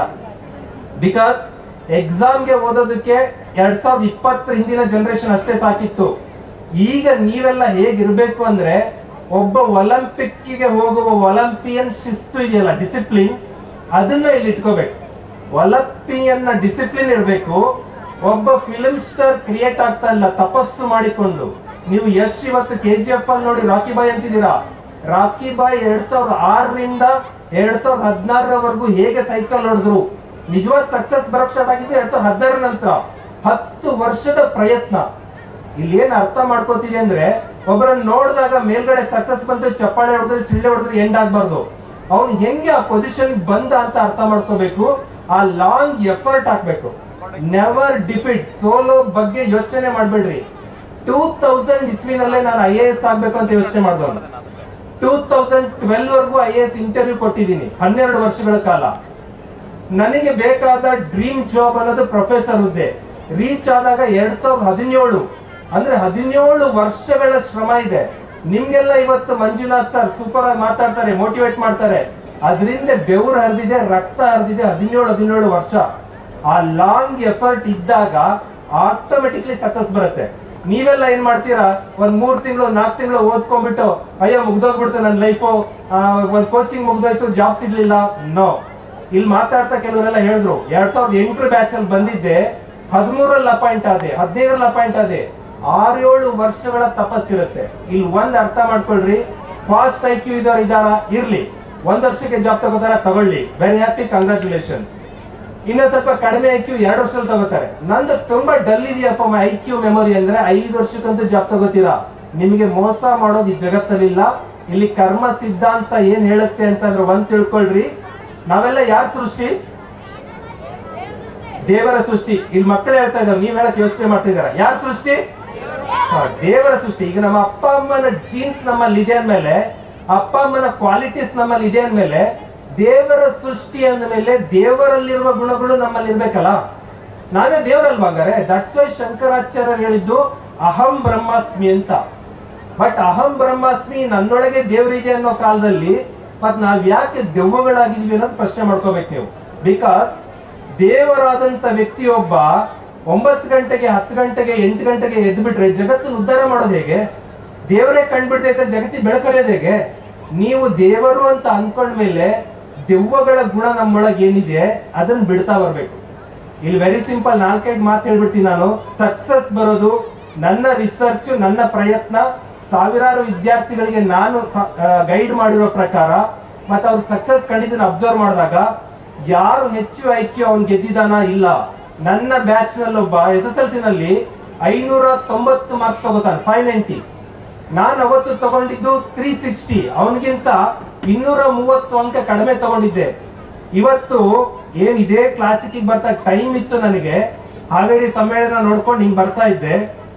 ಬಿಕಾಸ್ ಎಕ್ಸಾಮ್ಗೆ ಓದೋದಕ್ಕೆ ಎರಡ್ ಸಾವಿರದ ಇಪ್ಪತ್ತರ ಹಿಂದಿನ ಜನರೇಷನ್ ಅಷ್ಟೇ ಸಾಕಿತ್ತು ಈಗ ನೀವೆಲ್ಲ ಹೇಗಿರ್ಬೇಕು ಅಂದ್ರೆ ಒಬ್ಬ ಒಲಿಂಪಿಕ್ಗೆ ಹೋಗುವ ಒಲಿಂಪಿಯನ್ ಶಿಸ್ತು ಇದೆಯಲ್ಲ ಡಿಸಿಪ್ಲಿನ್ ಅದನ್ನ ಇಲ್ಲಿ ಇಟ್ಕೋಬೇಕು ಒಲಿಂಪಿಯನ್ ನ ಡಿಸಿಪ್ಲಿನ್ ಇರಬೇಕು ಒಬ್ಬ ಫಿಲ್ಮ್ ಸ್ಟಾರ್ ಕ್ರಿಯೇಟ್ ಆಗ್ತಾ ಇಲ್ಲ ತಪಸ್ಸು ಮಾಡಿಕೊಂಡು ನೀವು ಯಶ್ ಇವತ್ತು ಕೆ ಜಿ ಎಫ್ ಅಲ್ಲಿ ನೋಡಿ ರಾಕಿ ಬಾಯ್ ಅಂತಿದ್ದೀರಾ ರಾಕಿ ಬಾಯ್ ಎರಡ್ ಸಾವಿರದ ಆರರಿಂದ ಎರಡ್ ಸಾವಿರದ ಹದಿನಾರರವರೆಗೂ ಹೇಗೆ ಸೈಕಲ್ ಹೊಡೆದ್ರು ನಿಜವಾದ ಸಕ್ಸಸ್ ಬರಕ್ ಸ್ಟಾರ್ಟ್ ಆಗಿದ್ದು ಎರಡ್ ಸಾವಿರದ ಹದಿನಾರ ನಂತರ ಹತ್ತು ವರ್ಷದ ಪ್ರಯತ್ನ ಇಲ್ಲಿ ಏನ್ ಅರ್ಥ ಮಾಡ್ಕೋತೀರಿ ಅಂದ್ರೆ ಒಬ್ಬರನ್ನ ನೋಡಿದಾಗ ಮೇಲ್ಗಡೆ ಸಕ್ಸಸ್ ಬಂತು ಚಪ್ಪಾಳೆ ಹೊಡೆದ್ರೆ ಸಿಳ್ಳೆ ಹೊಡೆದ್ರೆ ಎಂಡ್ ಆಗ್ಬಾರ್ದು ಅವ್ನು ಹೆಂಗೆ ಆ ಪೊಸಿಷನ್ ಬಂದ ಅಂತ ಅರ್ಥ ಮಾಡ್ಕೋಬೇಕು ಆ ಲಾಂಗ್ ಎಫರ್ಟ್ ಹಾಕ್ಬೇಕು ನೆವರ್ ಡಿಫಿಟ್ ಸೋಲೋ ಬಗ್ಗೆ ಯೋಚನೆ ಮಾಡ್ಬೇಡ್ರಿ ಟೂ ತೌಸಂಡ್ ಇಸ್ವಿನಲ್ಲೇ ನಾನು ಐ ಎ ಎಸ್ ಆಗ್ಬೇಕು ಅಂತ ಯೋಚನೆ ಮಾಡಿದವನು ಟೂ ತೌಸಂಡ್ ಟ್ವೆಲ್ ವರ್ಗೂ ಐ ಎ ಎಸ್ ಇಂಟರ್ವ್ಯೂ ಕೊಟ್ಟಿದ್ದೀನಿ ಹನ್ನೆರಡು ವರ್ಷಗಳ ಕಾಲ ನನಗೆ ಬೇಕಾದ ಡ್ರೀಮ್ ಜಾಬ್ ಅನ್ನೋದು ಪ್ರೊಫೆಸರ್ ಹುದ್ದೆ ರೀಚ್ ಆದಾಗ ಎರಡ್ ಸಾವಿರದ ಹದಿನೇಳು ಅಂದ್ರೆ ಹದಿನೇಳು ವರ್ಷಗಳ ಶ್ರಮ ಇದೆ ನಿಮ್ಗೆಲ್ಲ ಇವತ್ತು ಮಂಜುನಾಥ್ ಸರ್ ಸೂಪರ್ ಆಗಿ ಮಾತಾಡ್ತಾರೆ ಮೋಟಿವೇಟ್ ಮಾಡ್ತಾರೆ ಅದರಿಂದ ಬೆವರು ಹರಿದಿದೆ ರಕ್ತ ಹರಿದಿದೆ ಹದಿನೇಳು ಹದಿನೇಳು ವರ್ಷ ಆ ಲಾಂಗ್ ಎಫರ್ಟ್ ಇದ್ದಾಗ ಆಟೋಮೆಟಿಕ್ಲಿ ಸಕ್ಸಸ್ ಬರುತ್ತೆ ನೀವೆಲ್ಲ ಏನ್ ಮಾಡ್ತೀರಾ ಒಂದ್ ಮೂರ್ ತಿಂಗಳು ನಾಲ್ಕು ತಿಂಗಳು ಓದ್ಕೊಂಡ್ಬಿಟ್ಟು ಅಯ್ಯೋ ಮುಗ್ದೋಗ್ಬಿಡ್ತು ನನ್ನ ಲೈಫು ಒಂದ್ ಕೋಚಿಂಗ್ ಮುಗ್ದೋಯ್ತು ಜಾಬ್ ಸಿಗ್ಲಿಲ್ಲ ನೋ ಇಲ್ಲಿ ಮಾತಾಡ್ತಾ ಕೆಲವರೆಲ್ಲ ಹೇಳಿದ್ರು ಎರಡ್ ಸಾವಿರದ ಎಂಟರ ಬ್ಯಾಚ್ ಅಲ್ಲಿ ಬಂದಿದ್ದೆ ಹದಿಮೂರಲ್ಲಿ ಅಪಾಯಿಂಟ್ ಆದೆ ಹದಿನೈದರಲ್ಲಿ ಅಪಾಯಿಂಟ್ ಆದೆ ಆರೇಳು ವರ್ಷಗಳ ತಪಸ್ಸಿರುತ್ತೆ ಇಲ್ಲಿ ಒಂದ್ ಅರ್ಥ ಮಾಡ್ಕೊಳ್ರಿ ಫಾಸ್ಟ್ ಐ ಕ್ಯೂ ಇದ್ದವ್ರು ಇದಾರ ಇರ್ಲಿ ಒಂದ್ ವರ್ಷಕ್ಕೆ ಜಾಬ್ ತಗೋತಾರ ತಗೊಳ್ಳಿ ವೆರಿ ಹ್ಯಾಪಿ ಕಂಗ್ರಾಚುಲೇಷನ್ ಇನ್ನ ಸ್ವಲ್ಪ ಕಡಿಮೆ ಐ ಕ್ಯೂ ಎರಡು ವರ್ಷದಲ್ಲಿ ತಗೋತಾರೆ ನಂದು ತುಂಬಾ ಡಲ್ ಇದೆಯಪ್ಪ ಐ ಕ್ಯೂ ಮೆಮೊರಿ ಅಂದ್ರೆ ಐದು ವರ್ಷಕ್ಕಂತೂ ಜಾಬ್ ತಗೋತೀರಾ ನಿಮಗೆ ಮೋಸ ಮಾಡೋದು ಈ ಜಗತ್ತಲ್ಲಿಲ್ಲ ಇಲ್ಲಿ ಕರ್ಮ ಸಿದ್ಧಾಂತ ಏನ್ ಹೇಳುತ್ತೆ ಅಂತಂದ್ರೆ ಒಂದ್ ತಿಳ್ಕೊಳ್ರಿ ನಾವೆಲ್ಲ ಯಾರ ಸೃಷ್ಟಿ ದೇವರ ಸೃಷ್ಟಿ ಇಲ್ಲಿ ಮಕ್ಕಳು ಹೇಳ್ತಾ ಇದಾರೆ ನೀವ್ ಹೇಳಕ್ ಯೋಚನೆ ಮಾಡ್ತಾ ಇದಾರ ಯಾರ ಸೃಷ್ಟಿ ಹಾ, ದೇವರ ಸೃಷ್ಟಿ ಈಗ ನಮ್ಮ ಅಪ್ಪ ಅಮ್ಮನ ಜೀನ್ಸ್ ನಮ್ಮಲ್ಲಿ ಇದೆ ಅಂದ್ಮೇಲೆ ಅಪ್ಪ ಅಮ್ಮನ ಕ್ವಾಲಿಟೀಸ್ ನಮ್ಮಲ್ಲಿ ಇದೆ ಅಂದ್ಮೇಲೆ ದೇವರ ಸೃಷ್ಟಿ ಅಂದ್ಮೇಲೆ ದೇವರಲ್ಲಿರುವ ಗುಣಗಳು ನಮ್ಮಲ್ಲಿ ಇರ್ಬೇಕಲ್ಲ ನಾವೇ ದೇವರಲ್ವಾ ಹಂಗಾರೆ ದಟ್ಸ್ ವೈ ಶಂಕರಾಚಾರ್ಯ ಹೇಳಿದ್ದು ಅಹಂ ಬ್ರಹ್ಮಾಸ್ಮಿ ಅಂತ ಬಟ್ ಅಹಂ ಬ್ರಹ್ಮಾಸ್ಮಿ ನನ್ನೊಳಗೆ ದೇವರಿದೆ ಅನ್ನೋ ಕಾಲದಲ್ಲಿ ಮತ್ ನಾವ್ ಯಾಕೆ ದೆವ್ವಗಳಾಗಿದ್ವಿ ಅನ್ನೋದು ಪ್ರಶ್ನೆ ಮಾಡ್ಕೋಬೇಕು ನೀವು ಬಿಕಾಸ್ ದೇವರಾದಂತ ವ್ಯಕ್ತಿಯೊಬ್ಬ ಒಂಬತ್ತು ಗಂಟೆಗೆ ಹತ್ತು ಗಂಟೆಗೆ ಎಂಟು ಗಂಟೆಗೆ ಎದ್ದು ಬಿಟ್ರೆ ಜಗತ್ತನ್ನು ಉದ್ಧಾರ ಮಾಡೋದು ಹೇಗೆ ದೇವರೇ ಕಂಡ್ಬಿಡ್ತಾ ಇದ್ರೆ ಜಗತ್ತಿಗೆ ಬೆಳಕರಿಯೋದು ಹೇಗೆ ನೀವು ದೇವರು ಅಂತ ಅನ್ಕೊಂಡ್ಮೇಲೆ ದೆವ್ವಗಳ ಗುಣ ನಮ್ಮೊಳಗೆ ಏನಿದೆ ಅದನ್ನ ಬಿಡ್ತಾ ಬರ್ಬೇಕು ಇಲ್ಲಿ ವೆರಿ ಸಿಂಪಲ್ ನಾಲ್ಕೈದು ಮಾತು ಹೇಳ್ಬಿಡ್ತೀನಿ ನಾನು ಸಕ್ಸಸ್ ಬರೋದು ನನ್ನ ರಿಸರ್ಚ್ ನನ್ನ ಪ್ರಯತ್ನ ಸಾವಿರಾರು ವಿದ್ಯಾರ್ಥಿಗಳಿಗೆ ನಾನು ಗೈಡ್ ಮಾಡಿರೋ ಪ್ರಕಾರ ಮತ್ತೆ ಅವ್ರು ಸಕ್ಸಸ್ ಕಂಡಿದ್ದನ್ನ ಅಬ್ಸರ್ವ್ ಮಾಡಿದಾಗ ಯಾರು ಹೆಚ್ಚು ಐಕ್ಯೂ ಅವ್ನು ಗೆದ್ದಿದಾನ ಇಲ್ಲ ನನ್ನ ಬ್ಯಾಚ್ ನಲ್ಲಿ ಒಬ್ಬ ಎಸ್ ಎಸ್ ಎಲ್ ಸಿ ನಲ್ಲಿ ಐನೂರ ತೊಂಬತ್ತು ಮಾರ್ಕ್ಸ್ ತಗೋತಾನೆ ಫೈವ್ ನೈಂಟಿ ನಾನು ಅವತ್ತು ತಗೊಂಡಿದ್ದು ತ್ರೀ ಸಿಕ್ಸ್ಟಿ ಅವನಿಗಿಂತ ಇನ್ನೂರ ಮೂವತ್ತು ಅಂಕ ಕಡಿಮೆ ತಗೊಂಡಿದ್ದೆ ಇವತ್ತು ಏನ್ ಇದೇ ಕ್ಲಾಸಿಕ್ ಬರ್ತಾ ಟೈಮ್ ಇತ್ತು ನನಗೆ ಹಾವೇರಿ ಸಮ್ಮೇಳನ ನೋಡ್ಕೊಂಡು ಹಿಂಗ್ ಬರ್ತಾ ಇದ್ದೆ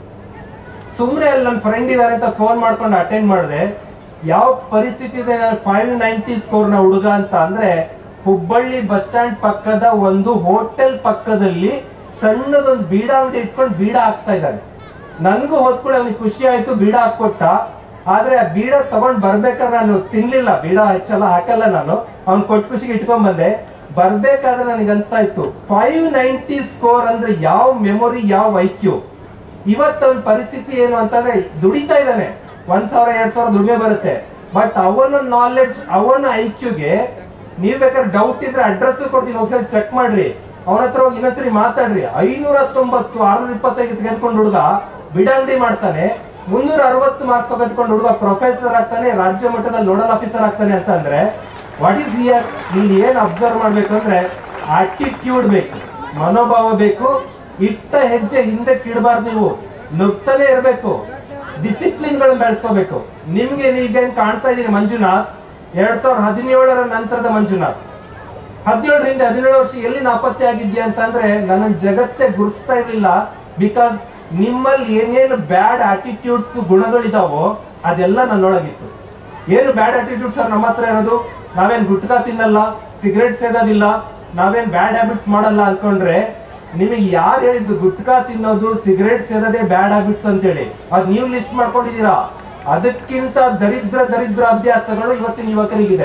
ಸುಮ್ನೆ ಅಲ್ಲಿ ನನ್ನ ಫ್ರೆಂಡ್ ಇದಾರೆ ಅಂತ ಫೋನ್ ಮಾಡ್ಕೊಂಡು ಅಟೆಂಡ್ ಮಾಡಿದೆ ಯಾವ ಪರಿಸ್ಥಿತಿ ಇದೆ ಫೈವ್ ನೈಂಟಿ ಸ್ಕೋರ್ ನ ಹುಡುಗ ಅಂತ ಅಂದ್ರೆ ಹುಬ್ಬಳ್ಳಿ ಬಸ್ ಸ್ಟ್ಯಾಂಡ್ ಪಕ್ಕದ ಒಂದು ಹೋಟೆಲ್ ಪಕ್ಕದಲ್ಲಿ ಸಣ್ಣದೊಂದು ಬೀಡ ಅಂಗಡಿ ಇಟ್ಕೊಂಡು ಬೀಡ ಹಾಕ್ತಾ ಇದ್ದಾನೆ ನನ್ಗೂ ಹೋದ್ಕೊಳ್ಳಿ ಅವ್ನಿಗೆ ಖುಷಿ ಆಯ್ತು ಬೀಡ ಹಾಕೊಟ್ಟ ಆದ್ರೆ ಆ ಬೀಡ ತಗೊಂಡ್ ಬರ್ಬೇಕಾದ್ರೆ ನಾನು ತಿನ್ಲಿಲ್ಲ ಬೀಡ ಹೆಚ್ಚಲ್ಲ ಹಾಕಲ್ಲ ನಾನು ಅವ್ನ್ ಕೊಟ್ಟು ಖುಷಿಗೆ ಇಟ್ಕೊಂಡ್ ಬಂದೆ ಬರ್ಬೇಕಾದ್ರೆ ನನಗೆ ಅನ್ಸ್ತಾ ಇತ್ತು ಫೈವ್ ನೈಂಟಿ ಸ್ಕೋರ್ ಅಂದ್ರೆ ಯಾವ ಮೆಮೊರಿ ಯಾವ ಐಕ್ಯೂ ಇವತ್ತು ಅವನ ಪರಿಸ್ಥಿತಿ ಏನು ಅಂತಂದ್ರೆ ದುಡಿತಾ ಇದ್ದಾನೆ ಒಂದ್ ಸಾವಿರ ಎರಡ್ ಸಾವಿರ ದುಡಿಮೆ ಬರುತ್ತೆ ಬಟ್ ಅವನ ನಾಲೆಡ್ಜ್ ಅವನ ಐಕ್ಯೂಗೆ ನೀವ್ ಬೇಕಾದ್ರೆ ಡೌಟ್ ಇದ್ರೆ ಅಡ್ರೆಸ್ ಕೊಡ್ತೀನಿ ಒಂದ್ಸರಿ ಚೆಕ್ ಮಾಡ್ರಿ ಅವನ ಹತ್ರ ಹೋಗಿ ಇನ್ನೊಂದ್ಸರಿ ಮಾತಾಡ್ರಿ ಐನೂರ ಹತ್ತೊಂಬತ್ತು ಆರ್ನೂರ ಇಪ್ಪತ್ತೈದು ತೆಗೆದುಕೊಂಡು ಹುಡುಗ ಬಿಡಂಗಡಿ ಮಾಡ್ತಾನೆ ಮುನ್ನೂರ ಅರವತ್ತು ಮಾರ್ಕ್ಸ್ ತೆಗೆದುಕೊಂಡು ಹುಡುಗ ಪ್ರೊಫೆಸರ್ ಆಗ್ತಾನೆ ರಾಜ್ಯ ಮಟ್ಟದಲ್ಲಿ ನೋಡಲ್ ಆಫೀಸರ್ ಆಗ್ತಾನೆ ಅಂತ ಅಂದ್ರೆ ವಾಟ್ ಈಸ್ ಹಿಯರ್ ಇಲ್ಲಿ ಏನ್ ಅಬ್ಸರ್ವ್ ಮಾಡ್ಬೇಕು ಅಂದ್ರೆ ಆಟಿಟ್ಯೂಡ್ ಬೇಕು ಮನೋಭಾವ ಬೇಕು ಇಟ್ಟ ಹೆಜ್ಜೆ ಹಿಂದೆ ಕಿಡಬಾರ್ದು ನೀವು ನುಗ್ತಾನೆ ಇರಬೇಕು ಡಿಸಿಪ್ಲಿನ್ ಗಳನ್ನ ಬೆಳೆಸ್ಕೋಬೇಕು ನಿಮ್ಗೆ ನೀವೇನ್ ಕಾಣ್ತಾ ಇದೀರಿ ಮಂಜುನಾಥ್ ಎರಡ್ ಸಾವಿರದ ಹದಿನೇಳರ ನಂತರದ ಮಂಜುನಾಥ್ ಹದಿನೇಳರಿಂದ ಹದಿನೇಳು ವರ್ಷ ಎಲ್ಲಿ ನಾಪತ್ತೆ ಆಗಿದ್ಯಾ ಅಂತಂದ್ರೆ ನನ್ನ ಜಗತ್ತೇ ಗುರುತಿಸ್ತಾ ಇರ್ಲಿಲ್ಲ ಬಿಕಾಸ್ ನಿಮ್ಮಲ್ಲಿ ಏನೇನು ಬ್ಯಾಡ್ ಆಟಿಟ್ಯೂಡ್ಸ್ ಗುಣಗಳಿದಾವೋ ಅದೆಲ್ಲ ನನ್ನೊಳಗಿತ್ತು ಏನು ಬ್ಯಾಡ್ ಆಟಿಟ್ಯೂಡ್ ಸರ್ ನಮ್ಮ ಹತ್ರ ಇರೋದು ನಾವೇನ್ ಗುಟ್ಕಾ ತಿನ್ನಲ್ಲ ಸಿಗರೇಟ್ ಸೇದೋದಿಲ್ಲ ನಾವೇನ್ ಬ್ಯಾಡ್ ಹ್ಯಾಬಿಟ್ಸ್ ಮಾಡಲ್ಲ ಅನ್ಕೊಂಡ್ರೆ ನಿಮಗೆ ಯಾರು ಹೇಳಿದ್ದು ಗುಟ್ಕಾ ತಿನ್ನೋದು ಸಿಗರೇಟ್ ಸೇದೋದೇ ಬ್ಯಾಡ್ ಹ್ಯಾಬಿಟ್ಸ್ ಅಂತೇಳಿ ಅದ್ ನೀವು ಲಿಸ್ಟ್ ಮಾಡ್ಕೊಂಡಿದ್ದೀರಾ ಅದಕ್ಕಿಂತ ದರಿದ್ರ ದರಿದ್ರ ಅಭ್ಯಾಸಗಳು ಇವತ್ತಿನ ಯುವಕರಿಗಿದೆ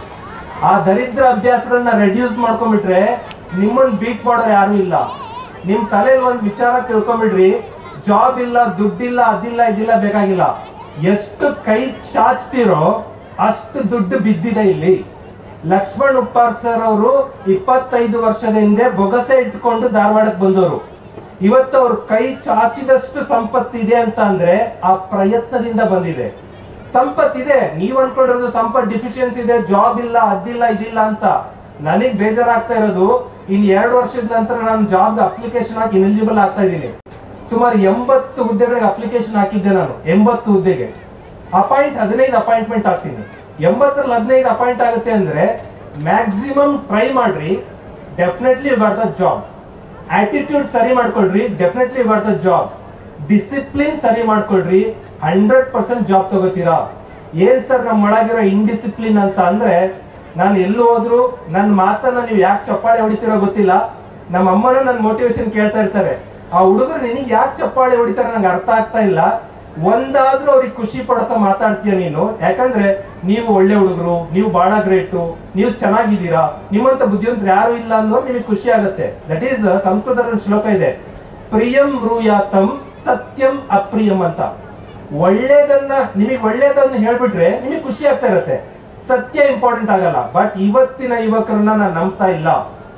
ಆ ದರಿದ್ರ ಅಭ್ಯಾಸಗಳನ್ನ ರೆಡ್ಯೂಸ್ ಮಾಡ್ಕೊಂಡ್ಬಿಟ್ರೆ ನಿಮ್ಮನ್ನ ಬೀಟ್ ಮಾಡೋರು ಯಾರು ಇಲ್ಲ ನಿಮ್ ತಲೆಯಲ್ಲಿ ಒಂದ್ ವಿಚಾರ ತಿಳ್ಕೊಂಬಿಡ್ರಿ ಜಾಬ್ ಇಲ್ಲ ದುಡ್ಡಿಲ್ಲ ಅದಿಲ್ಲ ಇದಿಲ್ಲ ಬೇಕಾಗಿಲ್ಲ ಎಷ್ಟು ಕೈ ಚಾಚ್ತಿರೋ ಅಷ್ಟು ದುಡ್ಡು ಬಿದ್ದಿದೆ ಇಲ್ಲಿ ಲಕ್ಷ್ಮಣ್ ಉಪ್ಪಾರ್ ಸರ್ ಅವರು ಇಪ್ಪತ್ತೈದು ವರ್ಷದ ಹಿಂದೆ ಬೊಗಸೆ ಇಟ್ಕೊಂಡು ಧಾರವಾಡಕ್ಕೆ ಬಂದವರು ಇವತ್ತು ಅವ್ರ ಕೈ ಚಾಚಿದಷ್ಟು ಸಂಪತ್ತಿದೆ ಅಂತ ಅಂದ್ರೆ ಆ ಪ್ರಯತ್ನದಿಂದ ಬಂದಿದೆ ಸಂಪತ್ತಿದೆ ನೀವ್ ಅನ್ಕೊಂಡಿರೋದು ಸಂಪತ್ ಡಿಫಿಷಿಯನ್ಸಿ ಇದೆ ಜಾಬ್ ಇಲ್ಲ ಅದಿಲ್ಲ ಇದಿಲ್ಲ ಅಂತ ನನಗ್ ಬೇಜಾರಾಗ್ತಾ ಇರೋದು ಇನ್ ಎರಡು ವರ್ಷದ ನಂತರ ನಾನು ಜಾಬ್ ಅಪ್ಲಿಕೇಶನ್ ಹಾಕಿ ಇಲಿಜಿಬಲ್ ಆಗ್ತಾ ಇದ್ದೀನಿ ಸುಮಾರು ಎಂಬತ್ತು ಹುದ್ದೆಗಳಿಗೆ ಅಪ್ಲಿಕೇಶನ್ ಹಾಕಿದ್ದೆ ನಾನು ಎಂಬತ್ತು ಹುದ್ದೆಗೆ ಅಪಾಯಿಂಟ್ ಹದಿನೈದು ಅಪಾಯಿಂಟ್ಮೆಂಟ್ ಆಗ್ತೀನಿ ಎಂಬತ್ತರಲ್ಲಿ ಹದಿನೈದು ಅಪಾಯಿಂಟ್ ಆಗುತ್ತೆ ಅಂದ್ರೆ ಮ್ಯಾಕ್ಸಿಮಮ್ ಟ್ರೈ ಮಾಡ್ರಿ definitely bar the job attitude ಸರಿ ಮಾಡ್ಕೊಳ್ರಿ definitely bar the job discipline ಸರಿ ಮಾಡ್ಕೊಳ್ರಿ ಹಂಡ್ರೆಡ್ ಪರ್ಸೆಂಟ್ ಜಾಬ್ ತಗೋತೀರಾ ಏನ್ ಸರ್ ನಮ್ಮ ಒಳಗಿರೋ ಇಂಡಿಸಿಪ್ಲಿನ್ ಅಂತ ಅಂದ್ರೆ ನಾನು ಎಲ್ಲೂ ಹೋದ್ರು ನನ್ನ ಮಾತನ್ನ ನೀವು ಯಾಕೆ ಚಪ್ಪಾಳೆ ಹೊಡಿತೀರೋ ಗೊತ್ತಿಲ್ಲ ನಮ್ಮ ಅಮ್ಮನೂ ನನ್ನ ಮೋಟಿವೇಶನ್ ಕೇಳ್ತಾ ಇರ್ತಾರೆ ಆ ಹುಡುಗರು ನಿನಗೆ ಯಾಕೆ ಚಪ್ಪಾಳೆ ಹೊಡಿತಾರೆ ನಂಗೆ ಅರ್ಥ ಆಗ್ತಾ ಇಲ್ಲ ಒಂದಾದ್ರೂ ಅವ್ರಿಗೆ ಖುಷಿ ಪಡಿಸೋ ಮಾತಾಡ್ತೀಯ ನೀನು ಯಾಕಂದ್ರೆ ನೀವು ಒಳ್ಳೆ ಹುಡುಗರು ನೀವು ಬಹಳ ಗ್ರೇಟು ನೀವು ಚೆನ್ನಾಗಿದ್ದೀರಾ ನಿಮ್ಮಂತ ಬುದ್ಧಿವಂತರು ಯಾರು ಇಲ್ಲ ಅನ್ನೋ ನಿಮಗೆ ಖುಷಿ ಆಗುತ್ತೆ ದಟ್ ಈಸ್ ಸಂಸ್ಕೃತದ ಶ್ಲೋಕ ಇದೆ ಪ್ರಿಯಂ ಬ್ರೂಯಾತಂ ಸತ್ಯಂ ಅಪ್ರಿಯಂ ಅಂತ ಒಳ್ಳೇದನ್ನ ನಿಮಗೆ ಒಳ್ಳೇದನ್ನ ಹೇಳ್ಬಿಟ್ರೆ ನಿಮಗೆ ಖುಷಿ ಆಗ್ತಾ ಇರುತ್ತೆ ಸತ್ಯ ಇಂಪಾರ್ಟೆಂಟ್ ಆಗಲ್ಲ ಬಟ್ ಇವತ್ತಿನ ಯುವಕರನ್ನ ನಾನು ನಂಬ್ತಾ ಇಲ್ಲ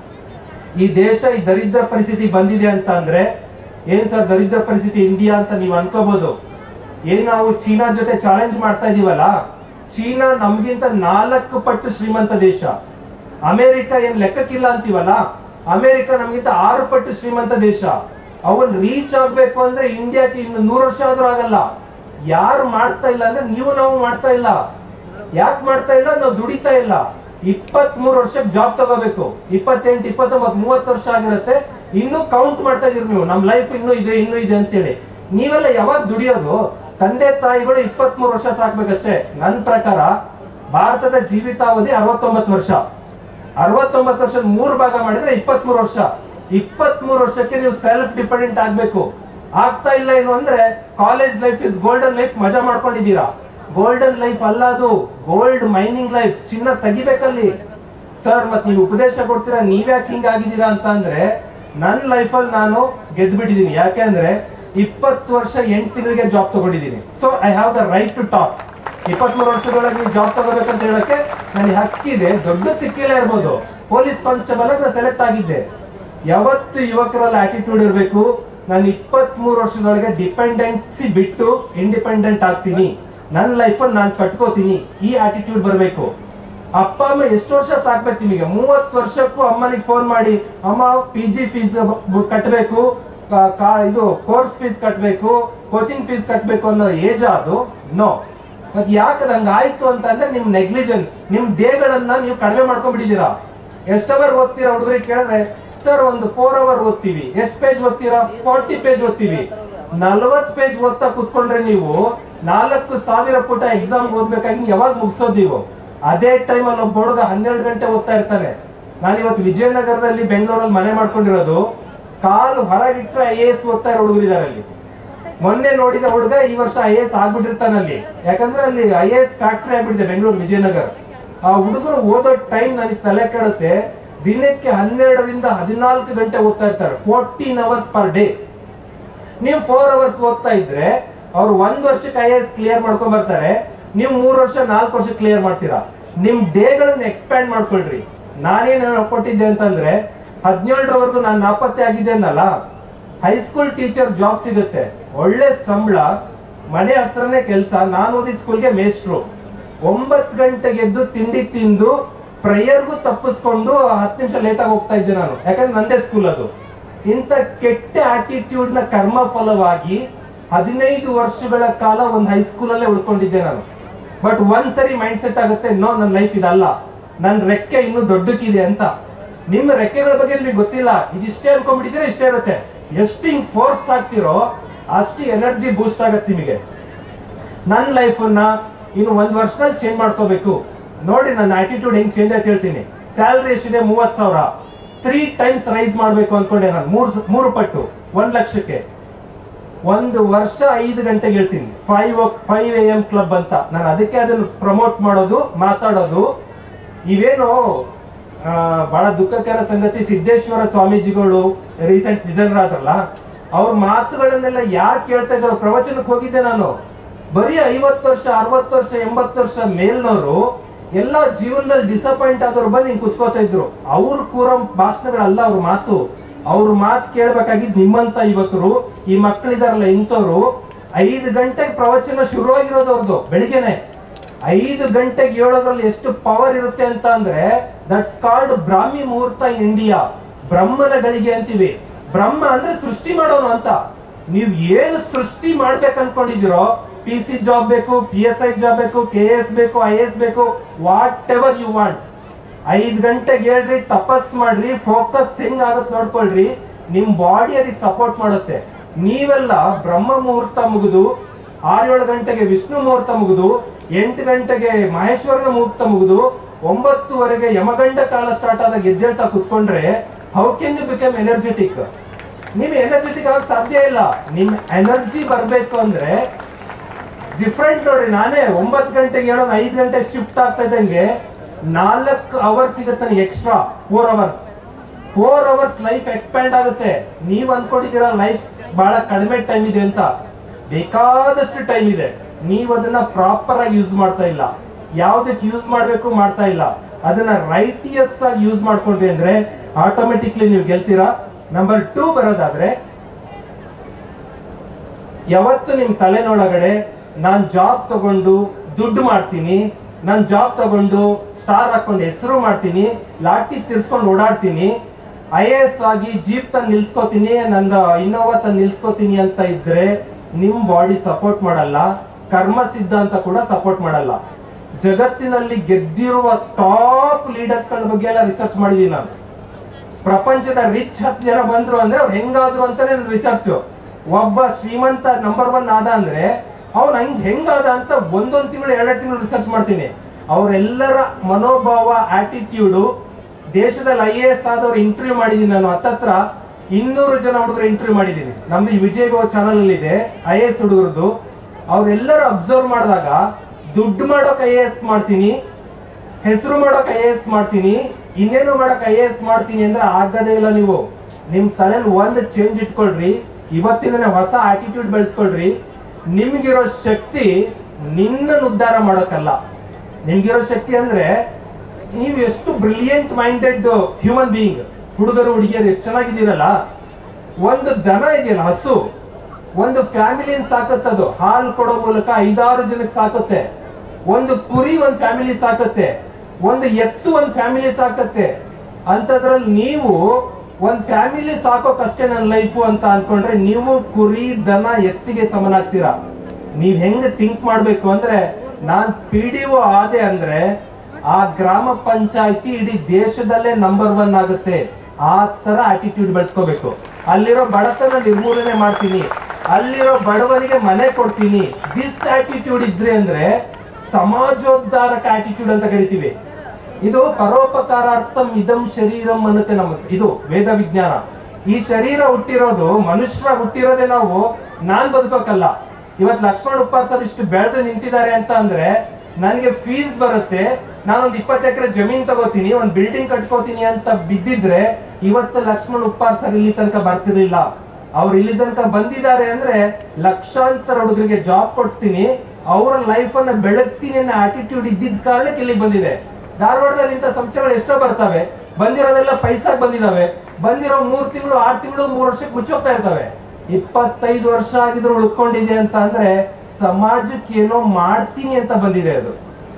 ಈ ದೇಶ ಈ ದರಿದ್ರ ಪರಿಸ್ಥಿತಿ ಬಂದಿದೆ ಅಂತ ಅಂದ್ರೆ ಏನ್ ಸರ್ ದರಿದ್ರ ಪರಿಸ್ಥಿತಿ ಇಂಡಿಯಾ ಅಂತ ನೀವು ಅನ್ಕೋಬಹುದು ಏನ್ ನಾವು ಚೀನಾ ಜೊತೆ ಚಾಲೆಂಜ್ ಮಾಡ್ತಾ ಇದೀವಲ್ಲ ಚೀನಾ ನಮ್ಗಿಂತ ನಾಲ್ಕು ಪಟ್ಟು ಶ್ರೀಮಂತ ದೇಶ ಅಮೆರಿಕ ಏನ್ ಲೆಕ್ಕಕ್ಕಿಲ್ಲ ಅಂತೀವಲ್ಲ ಅಮೆರಿಕ ನಮ್ಗಿಂತ ಆರು ಪಟ್ಟು ಶ್ರೀಮಂತ ದೇಶ ಅವನ್ ರೀಚ್ ಆಗ್ಬೇಕು ಅಂದ್ರೆ ಇಂಡಿಯಾಕ್ಕೆ ಇನ್ನು ನೂರು ವರ್ಷ ಆದ್ರೂ ಆಗಲ್ಲ ಯಾರು ಮಾಡ್ತಾ ಇಲ್ಲ ಅಂದ್ರೆ ನೀವು ನಾವು ಮಾಡ್ತಾ ಇಲ್ಲ ಯಾಕೆ ಮಾಡ್ತಾ ಇಲ್ಲ ನಾವು ದುಡಿತಾ ಇಲ್ಲ ಇಪ್ಪತ್ ಮೂರು ವರ್ಷಕ್ಕೆ ಜಾಬ್ ತಗೋಬೇಕು ಇಪ್ಪತ್ತೆಂಟು ಇಪ್ಪತ್ತೊಂಬತ್ ಮೂವತ್ತು ವರ್ಷ ಆಗಿರುತ್ತೆ ಇನ್ನೂ ಕೌಂಟ್ ಮಾಡ್ತಾ ಇದೀರಿ ನೀವು ನಮ್ ಲೈಫ್ ಇನ್ನೂ ಇದೆ ಇನ್ನೂ ಇದೆ ಅಂತೇಳಿ ನೀವೆಲ್ಲ ಯಾವಾಗ ದುಡಿಯೋದು ತಂದೆ ತಾಯಿಗಳು ಇಪ್ಪತ್ತ್ ಮೂರು ವರ್ಷ ಸಾಕ್ಬೇಕಷ್ಟೇ ನನ್ನ ಪ್ರಕಾರ ಭಾರತದ ಜೀವಿತಾವಧಿ ಅರವತ್ತೊಂಬತ್ತು ವರ್ಷ ಅರವತ್ತೊಂಬತ್ತು ವರ್ಷ ಮೂರು ಭಾಗ ಮಾಡಿದ್ರೆ ಇಪ್ಪತ್ಮೂರು ವರ್ಷ ಇಪ್ಪತ್ಮೂರು ವರ್ಷಕ್ಕೆ ನೀವು ಸೆಲ್ಫ್ ಡಿಪೆಂಡೆಂಟ್ ಆಗ್ಬೇಕು ಆಗ್ತಾ ಇಲ್ಲ ಏನು ಅಂದ್ರೆ college life is golden life ಮಜಾ ಮಾಡ್ಕೊಂಡಿದ್ದೀರಾ ಗೋಲ್ಡನ್ ಲೈಫ್ ಅಲ್ಲ ಅದು ಗೋಲ್ಡ್ ಮೈನಿಂಗ್ ಲೈಫ್ ಚಿನ್ನ ತೆಗಿಬೇಕಲ್ಲಿ ಸರ್ ಮತ್ ನೀವು ಉಪದೇಶ ಕೊಡ್ತೀರಾ ನೀವ್ಯಾಕೆ ಹಿಂಗ್ ಆಗಿದ್ದೀರಾ ಅಂತ ಅಂದ್ರೆ ನನ್ನ ಲೈಫಲ್ಲಿ ನಾನು ಗೆದ್ಬಿಟ್ಟಿದೀನಿ ಯಾಕೆ ಅಂದ್ರೆ ಇಪ್ಪತ್ತು ವರ್ಷ ಎಂಟು ತಿಂಗಳಿಗೆ ಜಾಬ್ ತಗೊಂಡಿದ್ದೀನಿ so I have the right to talk ಇಪ್ಪತ್ಮೂರು ವರ್ಷದೊಳಗೆ ನೀವು ಜಾಬ್ ತಗೋಬೇಕಂತ ಹೇಳಕ್ಕೆ ನನಗೆ ಹಕ್ಕಿದೆ ದೊಡ್ಡ ಸಿಕ್ಕಿಲ್ಲ ಇರ್ಬೋದು ಪೊಲೀಸ್ ಕಾನ್ಸ್ಟೇಬಲ್ ಆಗಿ ನಾನು ಸೆಲೆಕ್ಟ್ ಆಗಿದ್ದೆ ಯಾವತ್ತು ಯುವಕರಲ್ಲಿ ಆಟಿಟ್ಯೂಡ್ ಇರಬೇಕು ನಾನು ಇಪ್ಪತ್ಮೂರು ವರ್ಷದೊಳಗೆ ಡಿಪೆಂಡೆನ್ಸಿ ಬಿಟ್ಟು ಇಂಡಿಪೆಂಡೆಂಟ್ ಆಗ್ತೀನಿ ನನ್ನ ಲೈಫಲ್ಲಿ ನಾನು ಕಟ್ಕೋತೀನಿ ಈ ಆಟಿಟ್ಯೂಡ್ ಬರಬೇಕು ಅಪ್ಪ ಅಮ್ಮ ಎಷ್ಟು ವರ್ಷ ಸಾಕ್ಬೇಕು ನಿಮಗೆ ಮೂವತ್ತು ವರ್ಷಕ್ಕೂ ಅಮ್ಮನಿಗೆ ಫೋನ್ ಮಾಡಿ ಅಮ್ಮ ಪಿ ಜಿ ಫೀಸ್ ಕಟ್ಟಬೇಕು ಇದು ಕೋರ್ಸ್ ಫೀಸ್ ಕಟ್ಟಬೇಕು ಕೋಚಿಂಗ್ ಫೀಸ್ ಕಟ್ಟಬೇಕು ಅನ್ನೋ ಏಜ್ ಅದು ನೋ ಮತ್ ಯಾಕೆ ಹಂಗ ಆಯ್ತು ಅಂತ ಅಂದ್ರೆ ನಿಮ್ ನೆಗ್ಲಿಜೆನ್ಸ್ ನಿಮ್ ಡೇಗಳನ್ನ ನೀವು ಕಡಿಮೆ ಮಾಡ್ಕೊಂಡ್ಬಿಟ್ಟಿದ್ದೀರಾ ಎಷ್ಟು ಅವರ್ ಓದ್ತೀರಾ ಹುಡುಗರಿಗೆ ಕೇಳಿದ್ರೆ ಸರ್ ಒಂದು ಫೋರ್ ಅವರ್ ಓದ್ತೀವಿ ಎಷ್ಟ್ ಪೇಜ್ ಓದ್ತೀರಾ ಫಾರ್ಟಿ ಪೇಜ್ ಓದ್ತೀವಿ ನಲ್ವತ್ ಪೇಜ್ ಓದ್ತಾ ಕುತ್ಕೊಂಡ್ರೆ ನೀವು ನಾಲ್ಕು ಸಾವಿರ ಪುಟ ಎಕ್ಸಾಮ್ ಓದ್ಬೇಕಾಗಿ ಯಾವಾಗ ಮುಗಿಸೋದು ನೀವು ಅದೇ ಟೈಮ್ ಅಲ್ಲಿ ಒಬ್ಬ ಹುಡುಗ ಹನ್ನೆರಡು ಗಂಟೆ ಓದ್ತಾ ಇರ್ತಾನೆ ನಾನು ಇವತ್ತು ವಿಜಯನಗರದಲ್ಲಿ ಬೆಂಗಳೂರಲ್ಲಿ ಮನೆ ಮಾಡ್ಕೊಂಡಿರೋದು ಕಾಲು ಹೊರಗಿಟ್ರೆ ಐ ಎ ಎಸ್ ಓದ್ತಾ ಇರೋ ಹುಡುಗರಿದ್ದಾರೆ ಅಲ್ಲಿ ಮೊನ್ನೆ ನೋಡಿದ ಹುಡುಗ ಈ ವರ್ಷ ಐ ಎಸ್ ಆಗ್ಬಿಟ್ಟಿರ್ತಾನೆ ಅಲ್ಲಿ ಯಾಕಂದ್ರೆ ಅಲ್ಲಿ ಐ ಎಸ್ ಫ್ಯಾಕ್ಟ್ರಿ ಆಗ್ಬಿಟ್ಟಿದೆ ಬೆಂಗಳೂರು ವಿಜಯನಗರ ಆ ಹುಡುಗರು ಓದೋ ಟೈಮ್ ನನಗೆ ತಲೆ ಕೆಡುತ್ತೆ ದಿನಕ್ಕೆ ಹನ್ನೆರಡರಿಂದ ಹದಿನಾಲ್ಕು ಗಂಟೆ ಓದ್ತಾ ಇರ್ತಾರೆ ಫೋರ್ಟೀನ್ ಅವರ್ಸ್ ಪರ್ ಡೇ ನೀವು ಫೋರ್ ಅವರ್ಸ್ ಓದ್ತಾ ಇದ್ರೆ ಅವ್ರು ಒಂದ್ ವರ್ಷಕ್ಕೆ ಐ ಎಸ್ ಕ್ಲಿಯರ್ ಮಾಡ್ಕೊಂಡ್ ಬರ್ತಾರೆ ನೀವು ಮೂರ್ ವರ್ಷ ನಾಲ್ಕು ವರ್ಷ ಕ್ಲಿಯರ್ ಮಾಡ್ತೀರಾ ನಿಮ್ ಡೇಗಳನ್ನ ಎಕ್ಸ್ಪ್ಯಾಂಡ್ ಮಾಡ್ಕೊಳ್ರಿ ನಾನೇನ್ ಕೊಟ್ಟಿದ್ದೆ ಅಂತಂದ್ರೆ ಹದಿನೇಳರವರೆಗೂ ನಾನು ನಾಪತ್ತೆ ಆಗಿದ್ದೆ ಅನ್ನಲ್ಲ ಹೈಸ್ಕೂಲ್ ಟೀಚರ್ ಜಾಬ್ ಸಿಗುತ್ತೆ ಒಳ್ಳೆ ಸಂಬಳ ಮನೆ ಹತ್ರನೇ ಕೆಲಸ ನಾನು ಓದಿದ ಸ್ಕೂಲ್ಗೆ ಮೇಸ್ಟ್ರು ಒಂಬತ್ತು ಗಂಟೆಗೆ ಎದ್ದು ತಿಂಡಿ ತಿಂದು ಪ್ರೇಯರ್ಗೂ ತಪ್ಪಿಸ್ಕೊಂಡು ಹತ್ತು ನಿಮಿಷ ಲೇಟ್ ಆಗಿ ಹೋಗ್ತಾ ಇದ್ದೆ ನಾನು ಯಾಕಂದ್ರೆ ನಂದೇ ಸ್ಕೂಲ್ ಅದು ಇಂಥ ಕೆಟ್ಟ ಆಟಿಟ್ಯೂಡ್ ನ ಕರ್ಮ ಫಲವಾಗಿ ಹದಿನೈದು ವರ್ಷಗಳ ಕಾಲ ಒಂದು ಹೈಸ್ಕೂಲ್ ಅಲ್ಲೇ ಉಳ್ಕೊಂಡಿದ್ದೆ ನಾನು ಬಟ್ ಒಂದ್ ಸರಿ ಮೈಂಡ್ ಸೆಟ್ ಆಗುತ್ತೆ ನೋ ನನ್ನ ಲೈಫ್ ಇದಲ್ಲ ನನ್ನ ರೆಕ್ಕೆ ಇನ್ನೂ ದೊಡ್ಡಕ್ಕಿದೆ ಅಂತ ನಿಮ್ಮ ರೆಕ್ಕೆಗಳ ಬಗ್ಗೆ ನಿಮಗೆ ಗೊತ್ತಿಲ್ಲ ಇದಿಷ್ಟೇ ಅನ್ಕೊಂಡ್ಬಿಟ್ಟಿದ್ರೆ ಇಷ್ಟೇ ಇರುತ್ತೆ ಎಷ್ಟು ಹಿಂಗ್ ಫೋರ್ಸ್ ಆಗ್ತಿರೋ ಅಷ್ಟು ಎನರ್ಜಿ ಬೂಸ್ಟ್ ಆಗತ್ತೆ ನಿಮಗೆ ನನ್ನ ಲೈಫನ್ನ ಇನ್ನು ಒಂದ್ ವರ್ಷದಲ್ಲಿ ಚೇಂಜ್ ಮಾಡ್ಕೋಬೇಕು ನೋಡಿ ನನ್ನ ಆಟಿಟ್ಯೂಡ್ ಹೆಂಗ್ ಚೇಂಜ್ ಆಯ್ತು ಹೇಳ್ತೀನಿ ಸ್ಯಾಲ್ರಿ ಎಷ್ಟಿದೆ ಮೂವತ್ ಸಾವಿರ ತ್ರೀ ಟೈಮ್ಸ್ ರೈಸ್ ಮಾಡ್ಬೇಕು ಅನ್ಕೊಂಡೆ ನಾನು ಮೂರ್ ಸ- ಮೂರು ಪಟ್ಟು ಒಂದ್ ಲಕ್ಷಕ್ಕೆ ಒಂದು ವರ್ಷ ಐದು ಗಂಟೆಗೆ ಹೇಳ್ತೀನಿ five five A M club ಅಂತ ನಾನು ಅದಕ್ಕೆ ಅದನ್ನು ಪ್ರಮೋಟ್ ಮಾಡೋದು ಮಾತಾಡೋದು ಇವೇನು ಆ, ಬಹಳ ದುಃಖಕರ ಸಂಗತಿ ಸಿದ್ದೇಶ್ವರ ಸ್ವಾಮೀಜಿಗಳು ರೀಸೆಂಟ್ ನಿಧನರಾದ್ರಲ್ಲ ಅವ್ರ ಮಾತುಗಳನ್ನೆಲ್ಲ ಯಾರು ಕೇಳ್ತಾ ಇದ್ರು ಪ್ರವಚನಕ್ಕೆ ಹೋಗಿದ್ದೆ ನಾನು ಬರೀ ಐವತ್ತು ವರ್ಷ ಅರವತ್ತು ವರ್ಷ ಎಂಬತ್ತು ವರ್ಷ ಮೇಲ್ನವರು ಎಲ್ಲ ಜೀವನದಲ್ಲಿ ಡಿಸಪಾಯಿಂಟ್ ಆದವ್ರು ಬಂದು ಹಿಂಗ್ ಕುತ್ಕೋತಾ ಇದ್ರು ಅವ್ರ ಕೂರೋ ಭಾಷಣಗಳಲ್ಲ ಅವ್ರ ಮಾತು ಅವ್ರ ಮಾತು ಕೇಳ್ಬೇಕಾಗಿದ್ದು ನಿಮ್ಮಂತ ಯುವಕರು ಈ ಮಕ್ಕಳಿದಾರಲ್ಲ ಇಂಥವ್ರು ಐದು ಗಂಟೆಗೆ ಪ್ರವಚನ ಶುರುವಾಗಿರೋದು ಅವ್ರದ್ದು ಬೆಳಿಗ್ಗೆನೆ ಐದು ಗಂಟೆಗೆ ಹೇಳೋದ್ರಲ್ಲಿ ಎಷ್ಟು ಪವರ್ ಇರುತ್ತೆ ಅಂತ ಅಂದ್ರೆ ದಟ್ಸ್ ಕಾಲ್ಡ್ ಬ್ರಾಹ್ಮಿ ಮುಹೂರ್ತ ಇನ್ ಇಂಡಿಯಾ ಬ್ರಹ್ಮನ ಗಳಿಗೆ ಅಂತೀವಿ ಬ್ರಹ್ಮ ಅಂದ್ರೆ ಸೃಷ್ಟಿ ಮಾಡೋನು ಅಂತ ನೀವು ಏನು ಸೃಷ್ಟಿ ಮಾಡ್ಬೇಕು ಅನ್ಕೊಂಡಿದ್ದೀರೋ ಪಿ ಸಿ ಜಾಬ್ ಬೇಕು ಪಿ ಎಸ್ ಐ ಜಾಬ್ ಬೇಕು ಕೆ ಎಸ್ ಬೇಕು ಐ ಎಸ್ ಬೇಕು ವಾಟ್ ಎವರ್ ಯು ವಾಂಟ್ ಐದ್ ಗಂಟೆಗೆ ಹೇಳ್ರಿ ತಪಸ್ ಮಾಡ್ರಿ ಫೋಕಸ್ ಹೆಂಗ್ ಆಗತ್ ನೋಡ್ಕೊಳ್ರಿ ನಿಮ್ ಬಾಡಿ ಅದಕ್ಕೆ ಸಪೋರ್ಟ್ ಮಾಡುತ್ತೆ ನೀವೆಲ್ಲ ಬ್ರಹ್ಮ ಮುಹೂರ್ತ ಮುಗಿದು ಆರು ಏಳು ಗಂಟೆಗೆ ವಿಷ್ಣು ಮುಹೂರ್ತ ಮುಗಿದು ಎಂಟು ಗಂಟೆಗೆ ಮಹೇಶ್ವರನ ಮುಹೂರ್ತ ಮುಗಿದು ಒಂಬತ್ತುವರೆಗೆ ಯಮಗಂಡ ಕಾಲ ಸ್ಟಾರ್ಟ್ ಆದಾಗ ಎದ್ದೇಳ್ತಾ ಕುತ್ಕೊಂಡ್ರೆ how can you become energetic ನೀವು ಎನರ್ಜೆಟಿಕ್ ಆಗಕ್ ಸಾಧ್ಯ ಇಲ್ಲ ನಿಮ್ ಎನರ್ಜಿ ಬರ್ಬೇಕು ಅಂದ್ರೆ ಡಿಫ್ರೆಂಟ್ ನೋಡ್ರಿ ನಾನೇ ಒಂಬತ್ತು ಗಂಟೆಗೆ ಹೇಳೋದು ಐದು ಗಂಟೆ ಶಿಫ್ಟ್ ಆಗ್ತಾ ಇದ್ದಂಗೆ ನಾಲ್ಕು ಅವರ್ಸ್ ಸಿಗುತ್ತೆ ನನಗೆ extra four hours four hours life expand ಆಗುತ್ತೆ ನೀವ್ ಅನ್ಕೊಂಡಿದ್ದೀರಾ ಲೈಫ್ ಬಹಳ ಕಡಿಮೆ ಟೈಮ್ ಇದೆ ಅಂತ ಬೇಕಾದಷ್ಟು ಟೈಮ್ ಇದೆ ನೀವು ಅದನ್ನ ಪ್ರಾಪರ್ ಆಗಿ ಯೂಸ್ ಮಾಡ್ತಾ ಇಲ್ಲ ಯಾವ್ದಕ್ಕೆ ಯೂಸ್ ಮಾಡ್ಬೇಕು ಮಾಡ್ತಾ ಇಲ್ಲ ಅದನ್ನ ರೈಟಿಯಸ್ ಆಗಿ ಯೂಸ್ ಮಾಡ್ಕೊಂಡ್ರಿ ಅಂದ್ರೆ ಆಟೋಮೆಟಿಕ್ಲಿ ನೀವು ಗೆಲ್ತೀರಾ ನಂಬರ್ ಟೂ ಬರೋದಾದ್ರೆ ಯಾವತ್ತು ನಿಮ್ ತಲೆನೊಳಗಡೆ ನಾನ್ ಜಾಬ್ ತಗೊಂಡು ದುಡ್ಡು ಮಾಡ್ತೀನಿ ನಾನ್ ಜಾಬ್ ತಗೊಂಡು ಸ್ಟಾರ್ ಹಾಕೊಂಡು ಹೆಸರು ಮಾಡ್ತೀನಿ ಲಾಟಿ ತಿರ್ಸ್ಕೊಂಡು ಓಡಾಡ್ತೀನಿ ಐ ಎ ಎಸ್ ಆಗಿ ಜೀಪ್ ತಂದು ನಿಲ್ಸ್ಕೋತೀನಿ ನಂದು ಇನ್ನೋವಾ ತಂದು ನಿಲ್ಸ್ಕೋತೀನಿ ಅಂತ ಇದ್ರೆ ನಿಮ್ ಬಾಡಿ ಸಪೋರ್ಟ್ ಮಾಡಲ್ಲ ಕರ್ಮ ಸಿದ್ಧಾಂತ ಕೂಡ ಸಪೋರ್ಟ್ ಮಾಡಲ್ಲ ಜಗತ್ತಿನಲ್ಲಿ ಗೆದ್ದಿರುವ ಟಾಪ್ ಲೀಡರ್ಸ್ ಗಳ ಬಗ್ಗೆ ಎಲ್ಲ ರಿಸರ್ಚ್ ಮಾಡಿದೀನಿ ನಾನು ಪ್ರಪಂಚದ ರಿಚ್ ಹತ್ತು ಜನ ಬಂದ್ರು ಅಂದ್ರೆ ಅವ್ರು ಹೆಂಗಾದ್ರು ಅಂತಾನೆ ರಿಸರ್ಚ್ ಒಬ್ಬ ಶ್ರೀಮಂತ ನಂಬರ್ ಒನ್ ಆದ ಅಂದ್ರೆ ಅವ್ನು ಹಂಗ್ ಹೆಂಗಾದ ಅಂತ ಒಂದೊಂದ್ ತಿಂಗಳು ಎರಡೆರಡು ತಿಂಗಳು ರಿಸರ್ಚ್ ಮಾಡ್ತೀನಿ ಅವರೆಲ್ಲರ ಮನೋಭಾವ ಆಟಿಟ್ಯೂಡು ದೇಶದಲ್ಲಿ ಐ ಎ ಎಸ್ ಆದವ್ರು ಇಂಟರ್ವ್ಯೂ ಮಾಡಿದೀನಿ ನಾನು ಹತ್ತತ್ರ ಇನ್ನೂರು ಜನ ಹುಡುಗರು ಇಂಟರ್ವ್ಯೂ ಮಾಡಿದೀನಿ ನಮ್ದು ಈ ವಿಜಯ್ ಗೋ ಚಾನಲ್ ಅಲ್ಲಿ ಇದೆ ಐ ಎ ಎಸ್ ಹುಡುಗರದ್ದು ಅವ್ರೆಲ್ಲರೂ ಅಬ್ಸರ್ವ್ ಮಾಡಿದಾಗ ದುಡ್ಡು ಮಾಡೋಕ್ ಐ ಎ ಎಸ್ ಮಾಡ್ತೀನಿ ಹೆಸರು ಮಾಡಕ್ ಐ ಎಸ್ ಮಾಡ್ತೀನಿ ಇನ್ನೇನು ಮಾಡಕ್ ಐ ಎಸ್ ಮಾಡ್ತೀನಿ ಅಂದ್ರೆ ಆಗದೇ ಇಲ್ಲ ನೀವು ನಿಮ್ ತಲೆಯಲ್ಲಿ ಒಂದ್ ಚೇಂಜ್ ಇಟ್ಕೊಳ್ರಿ ಇವತ್ತಿನ ಹೊಸ ಆಟಿಟ್ಯೂಡ್ ಬೆಳೆಸ್ಕೊಳ್ರಿ ನಿಮ್ಗಿರೋ ಶಕ್ತಿ ನಿನ್ನನ್ನು ಉದ್ಧಾರ ಮಾಡೋಕ್ಕಲ್ಲ ನಿಮ್ಗಿರೋ ಶಕ್ತಿ ಅಂದ್ರೆ ನೀವು ಎಷ್ಟು ಬ್ರಿಲಿಯಂಟ್ ಮೈಂಡೆಡ್ ಹ್ಯೂಮನ್ ಬೀಯಿಂಗ್ ಹುಡುಗರು ಹುಡುಗಿಯರು ಎಷ್ಟು ಚೆನ್ನಾಗಿದ್ದೀರಲ್ಲ ಒಂದು ದನ ಇದೆಯಲ್ಲ ಹಸು ಒಂದು ಫ್ಯಾಮಿಲಿನ ಸಾಕತ್ತದು ಹಾಲು ಕೊಡೋ ಮೂಲಕ ಐದಾರು ಜನಕ್ಕೆ ಸಾಕುತ್ತೆ ಒಂದು ಕುರಿ ಒಂದು ಫ್ಯಾಮಿಲಿ ಸಾಕತ್ತೆ ಒಂದು ಎತ್ತು ಒಂದು ಫ್ಯಾಮಿಲಿ ಸಾಕತ್ತೆ ಅಂತದ್ರಲ್ಲಿ ನೀವು ಒಂದ್ ಫ್ಯಾಮಿಲಿ ಸಾಕೋಕಷ್ಟೇ ನನ್ನ ಲೈಫು ಅಂತ ಅನ್ಕೊಂಡ್ರೆ ನೀವು ಕುರಿ ದನ ಎತ್ತಿಗೆ ಸಮನಾಗ್ತೀರಾ ನೀವ್ ಹೆಂಗ್ ಥಿಂಕ್ ಮಾಡ್ಬೇಕು ಅಂದ್ರೆ ನಾನ್ ಪಿ ಡಿ ಒ ಆದೆ ಅಂದ್ರೆ ಆ ಗ್ರಾಮ ಪಂಚಾಯತಿ ಇಡೀ ದೇಶದಲ್ಲೇ ನಂಬರ್ ಒನ್ ಆಗುತ್ತೆ ಆ ತರ ಆಟಿಟ್ಯೂಡ್ ಬೆಳೆಸ್ಕೋಬೇಕು ಅಲ್ಲಿರೋ ಬಡತನ ನಿರ್ಮೂಲನೆ ಮಾಡ್ತೀನಿ ಅಲ್ಲಿರೋ ಬಡವನಿಗೆ ಮನೆ ಕೊಡ್ತೀನಿ ದಿಸ್ ಆಟಿಟ್ಯೂಡ್ ಇದ್ರೆ ಅಂದ್ರೆ ಸಮಾಜೋದ್ಧಾರಕ ಆಟಿಟ್ಯೂಡ್ ಅಂತ ಕರಿತೀವಿ ಇದು ಪರೋಪಕಾರಾರ್ಥಂ ಇದಂ ಶರೀರಂ ಅನ್ನತ್ತೆ ನಮ್ಮ ಇದು ವೇದ ವಿಜ್ಞಾನ ಈ ಶರೀರ ಹುಟ್ಟಿರೋದು ಮನುಷ್ಯ ಹುಟ್ಟಿರೋದೇ ನಾವು ನಾನ್ ಬದುಕೋಕಲ್ಲ ಇವತ್ ಲಕ್ಷ್ಮಣ ಉಪ್ಪಾರ್ ಸರ್ ಇಷ್ಟು ಬೆಳೆದು ನಿಂತಿದ್ದಾರೆ ಅಂತ ಅಂದ್ರೆ ನನಗೆ ಫೀಸ್ ಬರುತ್ತೆ ನಾನೊಂದ್ ಇಪ್ಪತ್ತು ಎಕರೆ ಜಮೀನ್ ತಗೋತೀನಿ ಒಂದ್ ಬಿಲ್ಡಿಂಗ್ ಕಟ್ಕೋತೀನಿ ಅಂತ ಬಿದ್ದಿದ್ರೆ ಇವತ್ತು ಲಕ್ಷ್ಮಣ್ ಉಪ್ಪಾರ್ ಸರ್ ಇಲ್ಲಿ ತನಕ ಬರ್ತಿರ್ಲಿಲ್ಲ ಅವ್ರು ಇಲ್ಲಿ ತನಕ ಬಂದಿದ್ದಾರೆ ಅಂದ್ರೆ ಲಕ್ಷಾಂತರ ಹುಡುಗರಿಗೆ ಜಾಬ್ ಕೊಡಿಸ್ತೀನಿ ಅವರ ಲೈಫ್ ಅನ್ನ ಬೆಳಗ್ತೀನಿ ಅನ್ನೋ ಆಟಿಟ್ಯೂಡ್ ಇದ್ದಿದ್ದ ಕಾರಣಕ್ಕೆ ಇಲ್ಲಿಗೆ ಬಂದಿದೆ ಧಾರವಾಡದಲ್ಲಿ ಇಂಥ ಸಂಸ್ಥೆಗಳು ಎಷ್ಟೋ ಬರ್ತವೆ ಬಂದಿರೋದೆಲ್ಲ ಪೈಸಾಗ್ ಬಂದಿದಾವೆ ಬಂದಿರೋ ಮೂರ್ ತಿಂಗಳು ಆರ್ ತಿಂಗಳು ಮೂರ್ ವರ್ಷಕ್ಕೆ ಮುಚ್ಚೋಗ್ತಾ ಇರ್ತವೆ ಇಪ್ಪತ್ತೈದು ವರ್ಷ ಆಗಿದ್ರು ಉಳ್ಕೊಂಡಿದೆ ಅಂತ ಅಂದ್ರೆ ಸಮಾಜಕ್ಕೆ ಏನೋ ಮಾಡ್ತೀನಿ ಅಂತ ಬಂದಿದೆ ಅದು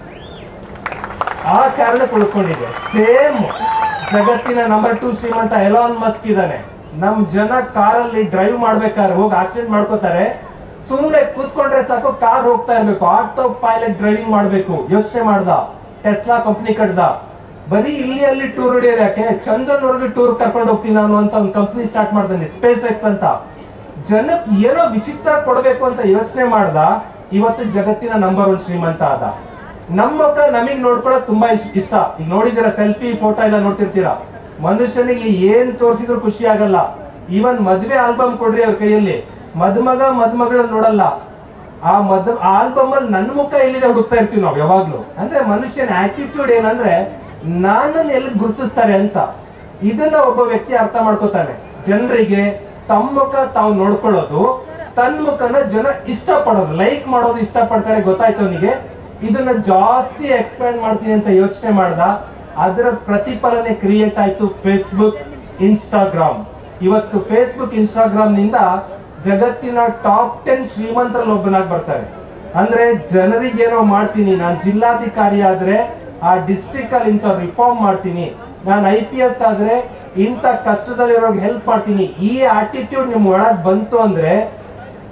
ಆ ಕಾರಣಕ್ಕೆ ಉಳ್ಕೊಂಡಿದೆ ಸೇಮ್ ಜಗತ್ತಿನ ನಂಬರ್ ಟೂ ಶ್ರೀಮಂತ ಎಲಾನ್ ಮಸ್ಕ್ ಇದ್ದಾನೆ ನಮ್ ಜನ ಕಾರಲ್ಲಿ ಡ್ರೈವ್ ಮಾಡ್ಬೇಕಾದ್ರೆ ಹೋಗಿ ಆಕ್ಸಿಡೆಂಟ್ ಮಾಡ್ಕೋತಾರೆ ಸುಮ್ನೆ ಕೂತ್ಕೊಂಡ್ರೆ ಸಾಕು ಕಾರ್ ಹೋಗ್ತಾ ಇರ್ಬೇಕು ಆಟೋ ಪೈಲಟ್ ಡ್ರೈವಿಂಗ್ ಮಾಡ್ಬೇಕು ಯೋಚನೆ ಮಾಡ್ದ ಟೆಸ್ಲಾ ಕಂಪ್ನಿ ಕಟ್ದ ಬರೀ ಇಲ್ಲಿ ಅಲ್ಲಿ ಟೂರ್ ಹೊಡಿಯೋದು ಯಾಕೆ ಚಂದ್ರನ್ವರೆಗೂ ಟೂರ್ ಕರ್ಕೊಂಡು ಹೋಗ್ತೀನಿ ನಾನು ಅಂತ ಒಂದು ಕಂಪ್ನಿ ಸ್ಟಾರ್ಟ್ ಮಾಡ್ತಾನೆ ಸ್ಪೇಸ್ ಎಕ್ಸ್ ಅಂತ ಜನಕ್ಕೆ ಏನೋ ವಿಚಿತ್ರ ಕೊಡ್ಬೇಕು ಅಂತ ಯೋಚನೆ ಮಾಡ್ದ ಇವತ್ತು ಜಗತ್ತಿನ ನಂಬರ್ ಒನ್ ಶ್ರೀಮಂತ ಆದ ನಮ್ಮ ಮಕ್ಕಳ ನಮಗ್ ನೋಡ್ಕೊಳಕ್ ತುಂಬಾ ಇಷ್ಟ ಇಷ್ಟ ಈಗ ನೋಡಿದಿರ ಸೆಲ್ಫಿ ಫೋಟೋ ಎಲ್ಲ ನೋಡ್ತಿರ್ತೀರಾ ಮನುಷ್ಯನಿಗೆ ಏನ್ ತೋರಿಸಿದ್ರು ಖುಷಿ ಆಗಲ್ಲ ಈವನ್ ಮದ್ವೆ ಆಲ್ಬಮ್ ಕೊಡ್ರಿ ಅವ್ರ ಕೈಯಲ್ಲಿ ಮದುಮಗ ಮದುಮಗಳು ನೋಡಲ್ಲ ಆ ಮದ್ ಆಲ್ಬಮ್ ಅಲ್ಲಿ ನನ್ನ ಮುಖ ಎಲ್ಲಿದೆ ಹುಡುಕ್ತಾ ಇರ್ತೀವಿ ನಾವು ಯಾವಾಗ್ಲೂ ಅಂದ್ರೆ ಮನುಷ್ಯನ ಆಟಿಟ್ಯೂಡ್ ಏನಂದ್ರೆ ನಾನನ್ನ ಎಲ್ಲಿ ಗುರುತಿಸ್ತಾರೆ ಅಂತ ಇದನ್ನ ಒಬ್ಬ ವ್ಯಕ್ತಿ ಅರ್ಥ ಮಾಡ್ಕೋತಾನೆ ಜನರಿಗೆ ತಮ್ಮ ಮುಖ ತಾವು ನೋಡ್ಕೊಳ್ಳೋದು ತನ್ನ ಮುಖನ ಜನ ಇಷ್ಟಪಡೋದು ಲೈಕ್ ಮಾಡೋದು ಇಷ್ಟಪಡ್ತಾರೆ ಗೊತ್ತಾಯ್ತು ಅವನಿಗೆ ಇದನ್ನ ಜಾಸ್ತಿ ಎಕ್ಸ್ಪ್ಯಾಂಡ್ ಮಾಡ್ತೀನಿ ಅಂತ ಯೋಚನೆ ಮಾಡ್ದ ಅದರ ಪ್ರತಿಫಲನೆ ಕ್ರಿಯೇಟ್ ಆಯ್ತು ಫೇಸ್ಬುಕ್ ಇನ್ಸ್ಟಾಗ್ರಾಮ್ ಇವತ್ತು ಫೇಸ್ಬುಕ್ ಇನ್ಸ್ಟಾಗ್ರಾಮ್ ನಿಂದ ಜಗತ್ತಿನ ಟಾಪ್ ಟೆನ್ ಶ್ರೀಮಂತರಲ್ಲಿ ಒಬ್ಬನಾಗಿ ಬರ್ತಾರೆ ಅಂದ್ರೆ ಜನರಿಗೇನೋ ಮಾಡ್ತೀನಿ ನಾನು ಜಿಲ್ಲಾಧಿಕಾರಿ ಆದ್ರೆ ಆ ಡಿಸ್ಟ್ರಿಕ್ಟ್ ಅಲ್ಲಿ ಇಂಥ ರಿಫಾರ್ಮ್ ಮಾಡ್ತೀನಿ ನಾನು ಐ ಪಿ ಎಸ್ ಆದ್ರೆ ಇಂಥ ಕಷ್ಟದಲ್ಲಿರೋರ್ಗೆ ಹೆಲ್ಪ್ ಮಾಡ್ತೀನಿ ಈ ಆಟಿಟ್ಯೂಡ್ ನಿಮ್ ಒಳಗ್ ಬಂತು ಅಂದ್ರೆ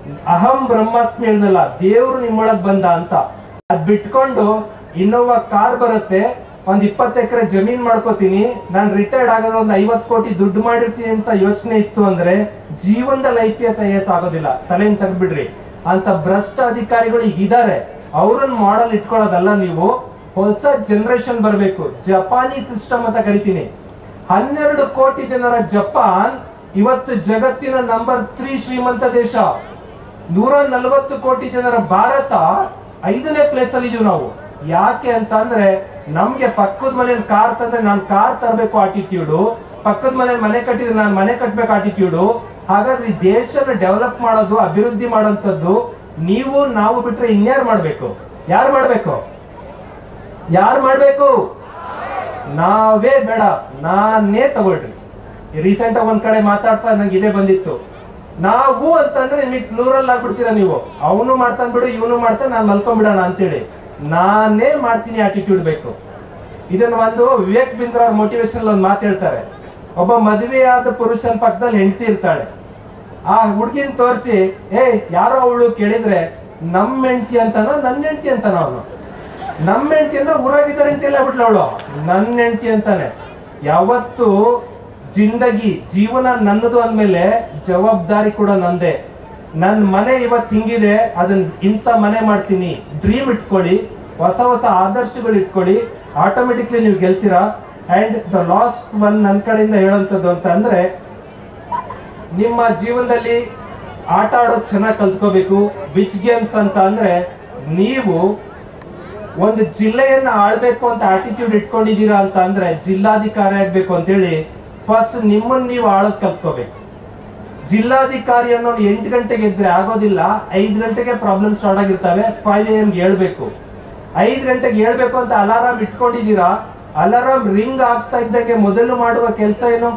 ಅಹಂ ಬ್ರಹ್ಮಾಸ್ಮಿ ಹೇಳ್ದಲ್ಲ ದೇವ್ರು ನಿಮ್ಮೊಳಗ್ ಬಂದ ಅಂತ ಅದ್ ಬಿಟ್ಕೊಂಡು ಇನ್ನೋವಾ ಕಾರ್ ಬರುತ್ತೆ ಒಂದ್ ಇಪ್ಪತ್ತು ಎಕರೆ ಜಮೀನ್ ಮಾಡ್ಕೋತೀನಿ ನಾನು ರಿಟೈರ್ಡ್ ಆಗೋದ್ರೆ ಒಂದ್ ಐವತ್ ಕೋಟಿ ದುಡ್ಡು ಮಾಡಿರ್ತೀನಿ ಅಂತ ಯೋಚನೆ ಇತ್ತು ಅಂದ್ರೆ ಜೀವನದಲ್ಲಿ I P S I S ಆಗೋದಿಲ್ಲ ತಲೆಯಿಂದ ತೆಗ್ದ್ಬಿಡ್ರಿ ಅಂತ ಭ್ರಷ್ಟ ಅಧಿಕಾರಿಗಳು ಈಗ ಇದಾರೆ ಅವ್ರನ್ನ ಮಾಡಲ್ ಇಟ್ಕೊಳ್ಳೋದಲ್ಲ ನೀವು ಹೊಸ ಜನರೇಷನ್ ಬರಬೇಕು ಜಪಾನಿ ಸಿಸ್ಟಮ್ ಅಂತ ಕರಿತೀನಿ ಹನ್ನೆರಡು ಕೋಟಿ ಜನರ ಜಪಾನ್ ಇವತ್ತು ಜಗತ್ತಿನ ನಂಬರ್ ತ್ರೀ ಶ್ರೀಮಂತ ದೇಶ ನೂರ ನಲವತ್ತು ಕೋಟಿ ಜನರ ಭಾರತ ಐದನೇ ಪ್ಲೇಸ್ ಅಲ್ಲಿ ಇದೀವಿ ನಾವು ಯಾಕೆ ಅಂತ ಅಂದ್ರೆ ನಮ್ಗೆ ಪಕ್ಕದ ಮನೇಲಿ ಕಾರ್ ತಂದ್ರೆ ನಾನು ಕಾರ್ ತರಬೇಕು ಆಟಿಟ್ಯೂಡು ಪಕ್ಕದ ಮನೇಲಿ ಮನೆ ಕಟ್ಟಿದ್ರೆ ನಾನು ಮನೆ ಕಟ್ಟಬೇಕು ಆಟಿಟ್ಯೂಡು ಹಾಗಾದ್ರೆ ಈ ದೇಶನ ಡೆವಲಪ್ ಮಾಡೋದು ಅಭಿವೃದ್ಧಿ ಮಾಡೋಂಥದ್ದು ನೀವು ನಾವು ಬಿಟ್ರೆ ಇನ್ಯಾರು ಮಾಡ್ಬೇಕು ಯಾರು ಮಾಡ್ಬೇಕು ಯಾರು ಮಾಡ್ಬೇಕು ನಾವೇ ಬೇಡ ನಾನೇ ತಗೊಳ್ರಿ ರೀಸೆಂಟ್ ಆಗಿ ಒಂದ್ ಕಡೆ ಮಾತಾಡ್ತಾ ನಂಗೆ ಇದೇ ಬಂದಿತ್ತು ನಾವು ಅಂತಂದ್ರೆ ನಿಮಗೆ ಪ್ಲೂರಲ್ ಆಗ್ಬಿಡ್ತೀರಾ ನೀವು ಅವನು ಮಾಡ್ತಾನ್ ಬಿಡು ಇವನು ಮಾಡ್ತಾನೆ ನಾನು ಮಲ್ಕೊಂಡ್ಬಿಡೋಣ ಅಂತೇಳಿ ನಾನೇ ಮಾಡ್ತೀನಿ ಆಟಿಟ್ಯೂಡ್ ಬೇಕು ಇದನ್ನ ಒಂದು ವಿವೇಕ್ ಬಿಂದ್ರ ಅವ್ರ ಮೋಟಿವೇಶನ್ ಒಂದು ಮಾತು ಹೇಳ್ತಾರೆ ಒಬ್ಬ ಮದುವೆಯಾದ ಪುರುಷನ ಪಕ್ಕದಲ್ಲಿ ಹೆಂಡತಿ ಇರ್ತಾಳೆ ಆ ಹುಡ್ಗಿನ್ ತೋರಿಸಿ ಏ ಯಾರೋ ಅವಳು ಕೇಳಿದ್ರೆ ನಮ್ ಹೆಂಡತಿ ಅಂತಾನ ನನ್ನ ಹೆಂಡತಿ ಅಂತಾನ ಅವನು ನಮ್ಮ ಹೆಂಡತಿ ಅಂದ್ರೆ ಊರಾಗಿದ್ದ ಹೆಂಡತಿ ಎಲ್ಲ ಬಿಟ್ಲ ಅವಳು ನನ್ನ ಹೆಂಡತಿ ಅಂತಾನೆ ಯಾವತ್ತು ಜಿಂದಗಿ ಜೀವನ ನನ್ನದು ಅಂದ್ಮೇಲೆ ಜವಾಬ್ದಾರಿ ಕೂಡ ನಂದೇ ನನ್ನ ಮನೆ ಇವತ್ತು ಹಿಂಗಿದೆ ಅದನ್ನ ಇಂಥ ಮನೆ ಮಾಡ್ತೀನಿ ಡ್ರೀಮ್ ಇಟ್ಕೊಳ್ಳಿ ಹೊಸ ಹೊಸ ಆದರ್ಶಗಳು ಇಟ್ಕೊಳ್ಳಿ ಆಟೋಮೆಟಿಕ್ಲಿ ನೀವು ಗೆಲ್ತೀರಾ ಅಂಡ್ ದ ಲಾಸ್ಟ್ ಒನ್ ನನ್ನ ಕಡೆಯಿಂದ ಹೇಳೋಂಥದ್ದು ಅಂತ ಅಂದ್ರೆ ನಿಮ್ಮ ಜೀವನದಲ್ಲಿ ಆಟ ಆಡೋದು ಚೆನ್ನಾಗಿ ಕಲ್ತ್ಕೋಬೇಕು ವಿಚ್ ಗೇಮ್ಸ್ ಅಂತ ಅಂದ್ರೆ ನೀವು ಒಂದು ಜಿಲ್ಲೆಯನ್ನ ಆಳ್ಬೇಕು ಅಂತ ಆಟಿಟ್ಯೂಡ್ ಇಟ್ಕೊಂಡಿದ್ದೀರಾ ಅಂತ ಅಂದ್ರೆ ಜಿಲ್ಲಾಧಿಕಾರಿ ಆಗ್ಬೇಕು ಅಂತ ಹೇಳಿ ಫಸ್ಟ್ ನಿಮ್ಮನ್ನ ನೀವು ಆಳೋದ್ ಕಲ್ತ್ಕೋಬೇಕು ಜಿಲ್ಲಾಧಿಕಾರಿ ಅನ್ನೋನು ಎಂಟು ಗಂಟೆಗೆ ಎದ್ರೆ ಆಗೋದಿಲ್ಲ ಐದು ಗಂಟೆಗೆ ಪ್ರಾಬ್ಲಮ್ ಸ್ಟಾರ್ಟ್ ಆಗಿರ್ತವೆ ಫೈವ್ ಎ ಎಮ್ಗೆ ಹೇಳ್ಬೇಕು ಐದು ಗಂಟೆಗೆ ಹೇಳ್ಬೇಕು ಅಂತ ಅಲಾರಾಮ್ ಇಟ್ಕೊಂಡಿದ್ದೀರಾ ಅಲಾರಾಮ್ ರಿಂಗ್ ಆಗ್ತಾ ಇದ್ದಂಗೆ ಮೊದಲು ಮಾಡುವ ಕೆಲಸ ಏನು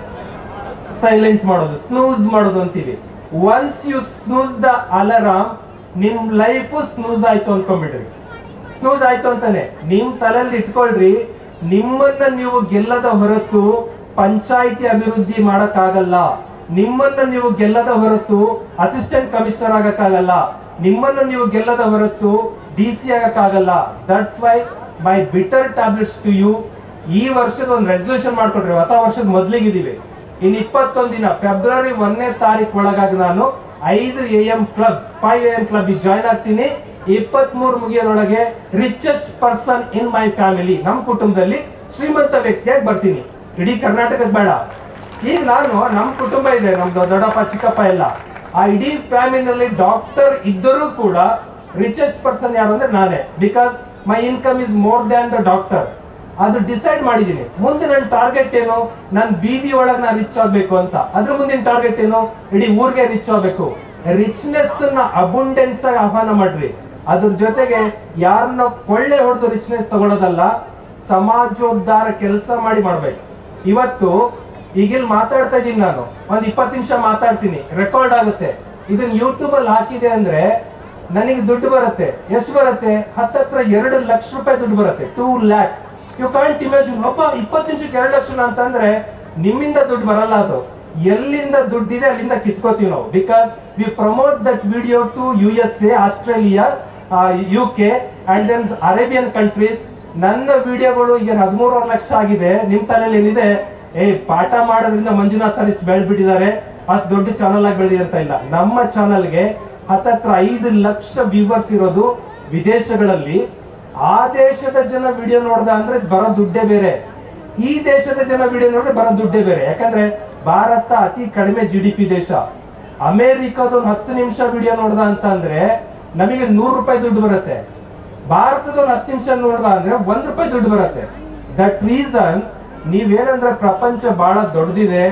ಸೈಲೆಂಟ್ ಮಾಡೋದು ಸ್ನೂಸ್ ಮಾಡೋದು ಅಂತೀವಿ once you snooze the alarm ನಿಮ್ ಲೈಫ್ ಸ್ನೂಸ್ ಆಯ್ತು ಅನ್ಕೊಂಡ್ಬಿಡ್ರಿ ಸ್ನೂಸ್ ಆಯ್ತು ಅಂತಾನೆ ನಿಮ್ ತಲೆಯಲ್ಲಿ ಇಟ್ಕೊಳ್ರಿ ನಿಮ್ಮನ್ನ ನೀವು ಗೆಲ್ಲದ ಹೊರತು ಪಂಚಾಯಿತಿ ಅಭಿವೃದ್ಧಿ ಮಾಡಕ್ಕಾಗಲ್ಲ ನಿಮ್ಮನ್ನ ನೀವು ಗೆಲ್ಲದ ಹೊರತು ಅಸಿಸ್ಟೆಂಟ್ ಕಮಿಷನರ್ ಆಗಕ್ಕಾಗಲ್ಲ ನಿಮ್ಮನ್ನ ನೀವು ಗೆಲ್ಲದ ಹೊರತು ಡಿ ಸಿ ಆಗಕ್ಕಾಗಲ್ಲ that's why my bitter tablets to you ಈ ವರ್ಷದ ಒಂದು ರೆಸಲ್ಯೂಷನ್ ಮಾಡ್ಕೊಡ್ರಿ ಹೊಸ ವರ್ಷದ ಮೊದ್ಲಿಗಿದೀವಿ ಇನ್ ಇಪ್ಪತ್ತೊಂದು ದಿನ ಫೆಬ್ರವರಿ ಒಂದನೇ ತಾರೀಕು ಒಳಗಾಗಿ ನಾನು ಐದು A M club five A M club join ಆಗ್ತೀನಿ ಇಪ್ಪತ್ತ್ ಮೂರು ಮುಗಿಯೋದ್ರೊಳಗೆ richest person in my family ನಮ್ಮ ಕುಟುಂಬದಲ್ಲಿ ಶ್ರೀಮಂತ ವ್ಯಕ್ತಿಯಾಗಿ ಬರ್ತೀನಿ ಇಡೀ ಕರ್ನಾಟಕದ ಬೇಡ ಈಗ ನಾನು ನಮ್ಮ ಕುಟುಂಬ ಇದೆ ನಮ್ದು ದೊಡ್ಡಪ್ಪ ಚಿಕ್ಕಪ್ಪ ಎಲ್ಲ ಆ ಇಡೀ ಫ್ಯಾಮಿಲಿನಲ್ಲಿ ಡಾಕ್ಟರ್ ಇದ್ದರೂ ಕೂಡ ರಿಚೆಸ್ಟ್ ಪರ್ಸನ್ ಯಾರು ಅಂದ್ರೆ ನಾನೇ because my income is more than the doctor ಅದು ಡಿಸೈಡ್ ಮಾಡಿದೀನಿ ಮುಂದೆ ನನ್ನ ಟಾರ್ಗೆಟ್ ಏನು ನಾನು ಬೀದಿ ಒಳಗೆ ನಾನು ರಿಚ್ ಆಗ್ಬೇಕು ಅಂತ ಅದ್ರ ಮುಂದಿನ ಟಾರ್ಗೆಟ್ ಏನು ಇಡೀ ಊರಿಗೆ ರಿಚ್ ಆಗ್ಬೇಕು ರಿಚ್ನೆಸ್ ನ ಅಬುಂಡೆನ್ಸ್ ಆಗಿ ಆಹ್ವಾನ ಮಾಡ್ರಿ ಅದ್ರ ಜೊತೆಗೆ ಯಾರನ್ನ ಕೊಳ್ಳೆ ಹೊಡೆದು ರಿಚ್ನೆಸ್ ತಗೊಳ್ಳೋದಲ್ಲ ಸಮಾಜೋದ್ಧಾರ ಕೆಲಸ ಮಾಡಿ ಮಾಡ್ಬೇಕು ಇವತ್ತು ಈಗಿಲ್ ಮಾತಾಡ್ತಾ ಇದೀನಿ ನಾನು ಒಂದ್ ಇಪ್ಪತ್ತು ನಿಮಿಷ ಮಾತಾಡ್ತೀನಿ ರೆಕಾರ್ಡ್ ಆಗುತ್ತೆ ಇದನ್ನ ಯೂಟ್ಯೂಬ್ ಅಲ್ಲಿ ಹಾಕಿದೆ ಅಂದ್ರೆ ನನಗೆ ದುಡ್ಡು ಬರುತ್ತೆ ಎಷ್ಟು ಬರುತ್ತೆ ಹತ್ತತ್ರ ಎರಡು ಲಕ್ಷ ರೂಪಾಯಿ ದುಡ್ಡು ಬರುತ್ತೆ two lakh you can't imagine ಒಬ್ಬ ಇಪ್ಪತ್ತು ನಿಮಿಷಕ್ಕೆ ಎರಡು ಲಕ್ಷ ಅಂತಂದ್ರೆ ನಿಮ್ಮಿಂದ ದುಡ್ಡು ಬರಲ್ಲ ಅದು ಎಲ್ಲಿಂದ ದುಡ್ಡಿದೆ ಅಲ್ಲಿಂದ ಕಿತ್ಕೋತೀವಿ ನಾವು because we promote that video to U S A Australia U K and then Arabian countries ನನ್ನ ವಿಡಿಯೋಗಳು ಈಗ ಹದಿಮೂರುವರೆ ಲಕ್ಷ ಆಗಿದೆ ನಿಮ್ ತಲೆಯಲ್ಲಿ ಏನಿದೆ ಏ ಪಾಠ ಮಾಡೋದ್ರಿಂದ ಮಂಜುನಾಥ್ ಸರ್ ಇಷ್ಟು ಬೆಳೆದ್ಬಿಟ್ಟಿದ್ದಾರೆ ಅಷ್ಟು ದೊಡ್ಡ ಚಾನಲ್ ಆಗಿ ಬೆಳೆದಿ ಅಂತ ಇಲ್ಲ ನಮ್ಮ ಚಾನಲ್ಗೆ ಹತ್ತತ್ರ ಐದು ಲಕ್ಷ ವ್ಯೂವರ್ಸ್ ಇರೋದು ವಿದೇಶಗಳಲ್ಲಿ ಆ ದೇಶದ ಜನ ವಿಡಿಯೋ ನೋಡ್ದ ಅಂದ್ರೆ ಬರೋ ದುಡ್ಡೇ ಬೇರೆ ಈ ದೇಶದ ಜನ ವಿಡಿಯೋ ನೋಡಿದ್ರೆ ಬರೋ ದುಡ್ಡೇ ಬೇರೆ ಯಾಕಂದ್ರೆ ಭಾರತ ಅತಿ ಕಡಿಮೆ ಜಿ ಡಿ ಪಿ ದೇಶ ಅಮೆರಿಕದ ಒಂದು ಹತ್ತು ನಿಮಿಷ ವಿಡಿಯೋ ನೋಡ್ದ ಅಂತ ಅಂದ್ರೆ ನಮಗೆ ನೂರು ರೂಪಾಯಿ ದುಡ್ಡು ಬರುತ್ತೆ ಭಾರತದ ಒಂದು ಹತ್ತು ನಿಮಿಷ ನೋಡ್ದ ಅಂದ್ರೆ ಒಂದ್ ರೂಪಾಯಿ ದುಡ್ಡು ಬರುತ್ತೆ ದಟ್ ರೀಸನ್ ನೀವೇನಂದ್ರೆ ಪ್ರಪಂಚ ಬಹಳ ದೊಡ್ಡದಿದೆ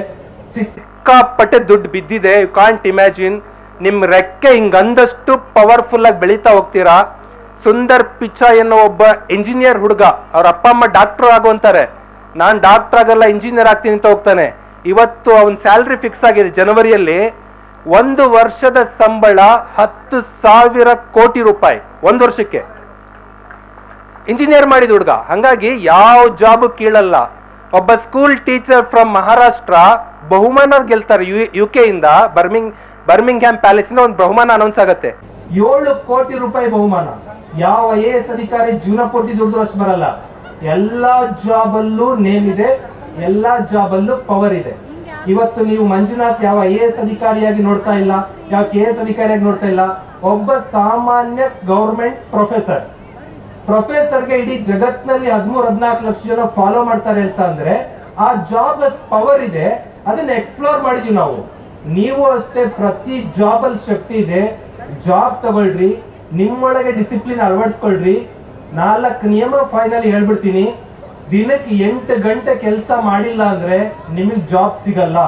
ಸಿಕ್ಕಾಪಟ್ಟೆ ದುಡ್ಡು ಬಿದ್ದಿದೆ ಯು ಕಾಂಟ್ ಇಮ್ಯಾಜಿನ್ ನಿಮ್ ರೆಕ್ಕೆ ಹಿಂಗಂದಷ್ಟು ಪವರ್ಫುಲ್ ಆಗಿ ಬೆಳೀತಾ ಹೋಗ್ತೀರಾ ಸುಂದರ್ ಪಿಚ್ಚ ಎನ್ನೋ ಒಬ್ಬ ಇಂಜಿನಿಯರ್ ಹುಡುಗ ಅವ್ರ ಅಪ್ಪ ಅಮ್ಮ ಡಾಕ್ಟರ್ ಆಗುವಂತಾರೆ ನಾನ್ ಡಾಕ್ಟರ್ ಆಗಲ್ಲ ಇಂಜಿನಿಯರ್ ಆಗ್ತೀನಿ ಅಂತ ಹೋಗ್ತಾನೆ ಇವತ್ತು ಅವನ್ ಸ್ಯಾಲ್ರಿ ಫಿಕ್ಸ್ ಆಗಿದೆ ಜನವರಿಯಲ್ಲಿ ಒಂದು ವರ್ಷದ ಸಂಬಳ ಹತ್ತು ಸಾವಿರ ಕೋಟಿ ರೂಪಾಯಿ ಒಂದು ವರ್ಷಕ್ಕೆ ಇಂಜಿನಿಯರ್ ಮಾಡಿದ ಹುಡುಗ ಹಂಗಾಗಿ ಯಾವ ಜಾಬ್ ಕೀಳಲ್ಲ ಒಬ್ಬ ಸ್ಕೂಲ್ ಟೀಚರ್ ಫ್ರಮ್ ಮಹಾರಾಷ್ಟ್ರ ಬಹುಮಾನ ಗೆಲ್ತಾರೆ ಯು ಯು ಕೆ ಇಂದ ಬರ್ಮಿಂಗ್ ಬರ್ಮಿಂಗ್ಹ್ಯಾಮ್ ಪ್ಯಾಲೇಸ್ ಇಂದ ಒಂದು ಬಹುಮಾನ ಅನೌನ್ಸ್ ಆಗುತ್ತೆ ಏಳು ಕೋಟಿ ರೂಪಾಯಿ ಬಹುಮಾನ ಯಾವ ಐ ಎಸ್ ಅಧಿಕಾರಿ ಜೀವನ ಪೂರ್ತಿ ದುಡ್ಡು ಅಷ್ಟು ಬರಲ್ಲ ಎಲ್ಲಾ ಜಾಬ್ ಅಲ್ಲೂ ನೇಮ್ ಇದೆ ಎಲ್ಲಾ ಜಾಬ್ ಅಲ್ಲೂ ಪವರ್ ಇದೆ ಇವತ್ತು ನೀವು ಮಂಜುನಾಥ್ ಯಾವ ಐ ಎಸ್ ಅಧಿಕಾರಿಯಾಗಿ ನೋಡ್ತಾ ಇಲ್ಲ ಯಾವ ಕೆ ಎಸ್ ಅಧಿಕಾರಿಯಾಗಿ ನೋಡ್ತಾ ಇಲ್ಲ ಒಬ್ಬ ಸಾಮಾನ್ಯ ಗೌರ್ಮೆಂಟ್ ಪ್ರೊಫೆಸರ್ ಪ್ರೊಫೆಸರ್ಗೆ ಇಡೀ ಜಗತ್ನಲ್ಲಿ ಹದಿಮೂರ್ ಹದಿನಾಲ್ಕು ಲಕ್ಷ ಜನ ಫಾಲೋ ಮಾಡ್ತಾರೆ ಅಂತ ಅಂದ್ರೆ ಆ ಜಾಬ್ ಅಷ್ಟು ಪವರ್ ಇದೆ ಅದನ್ನ ಎಕ್ಸ್ಪ್ಲೋರ್ ಮಾಡಿದೀವಿ ನಾವು ನೀವು ಅಷ್ಟೇ ಪ್ರತಿ ಜಾಬ್ ಅಲ್ಲಿ ಶಕ್ತಿ ಇದೆ ಜಾಬ್ ತಗೊಳ್ರಿ ನಿಮ್ಮೊಳಗೆ ಡಿಸಿಪ್ಲಿನ್ ಅಳವಡಿಸ್ಕೊಳ್ರಿ ನಾಲ್ಕು ನಿಯಮ ಫೈನಲ್ ಹೇಳ್ಬಿಡ್ತೀನಿ ದಿನಕ್ಕೆ ಎಂಟು ಗಂಟೆ ಕೆಲಸ ಮಾಡಿಲ್ಲ ಅಂದ್ರೆ ನಿಮಗೆ ಜಾಬ್ ಸಿಗಲ್ಲ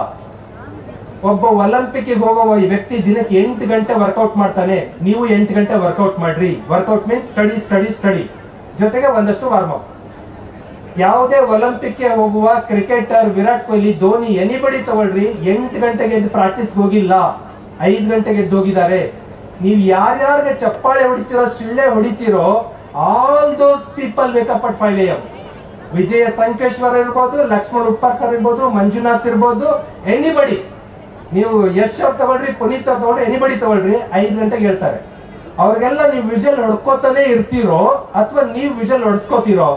ಒಬ್ಬ ಒಲಿಂಪಿಕ್ ಹೋಗುವ ಈ ವ್ಯಕ್ತಿ ದಿನಕ್ಕೆ ಎಂಟು ಗಂಟೆ ವರ್ಕೌಟ್ ಮಾಡ್ತಾನೆ ನೀವು ಎಂಟು ಗಂಟೆ ವರ್ಕೌಟ್ ಮಾಡ್ರಿ workout means study study study ಜೊತೆಗೆ ಒಂದಷ್ಟು ವಾರ್ಮ್ ಅಪ್ ಯಾವುದೇ ಒಲಿಂಪಿಕ್ ಗೆ ಹೋಗುವ ಕ್ರಿಕೆಟರ್ ವಿರಾಟ್ ಕೊಹ್ಲಿ ಧೋನಿ ಎನಿಬಡಿ ತಗೊಳ್ರಿ ಎಂಟು ಗಂಟೆಗೆ ಎದ್ದು ಪ್ರಾಕ್ಟೀಸ್ ಹೋಗಿಲ್ಲ ಐದು ಗಂಟೆಗೆ ಎದ್ದು ಹೋಗಿದ್ದಾರೆ ನೀವು ಯಾರ್ಯಾರಿಗೆ ಚಪ್ಪಾಳೆ ಹೊಡಿತೀರೋ ಸಿಳ್ಳೆ ಹೊಡಿತೀರೋ all those people wake up at five M Vijaya Sankeshwar ಇರ್ಬೋದು ಲಕ್ಷ್ಮಣ್ ಉಪ್ಪಾರ್ ಸರ್ ಇರ್ಬೋದು ಮಂಜುನಾಥ್ ಇರ್ಬೋದು ಎನಿಬಡಿ ನೀವು ಯಶ್ ಅವ್ರು ತಗೊಳ್ರಿ ಪುನೀತ್ ಅವ್ರು ತಗೊಳ್ರಿ ಎನಿಬಡಿ ತಗೊಳ್ರಿ ಐದು ಗಂಟೆಗೆ ಹೇಳ್ತಾರೆ ಅವ್ರಿಗೆಲ್ಲ ನೀವು ವಿಜಲ್ ಹೊಡ್ಕೋತಾನೆ ಇರ್ತೀರೋ ಅಥವಾ ನೀವು ವಿಜಲ್ ಹೊಡ್ಸ್ಕೋತೀರೋ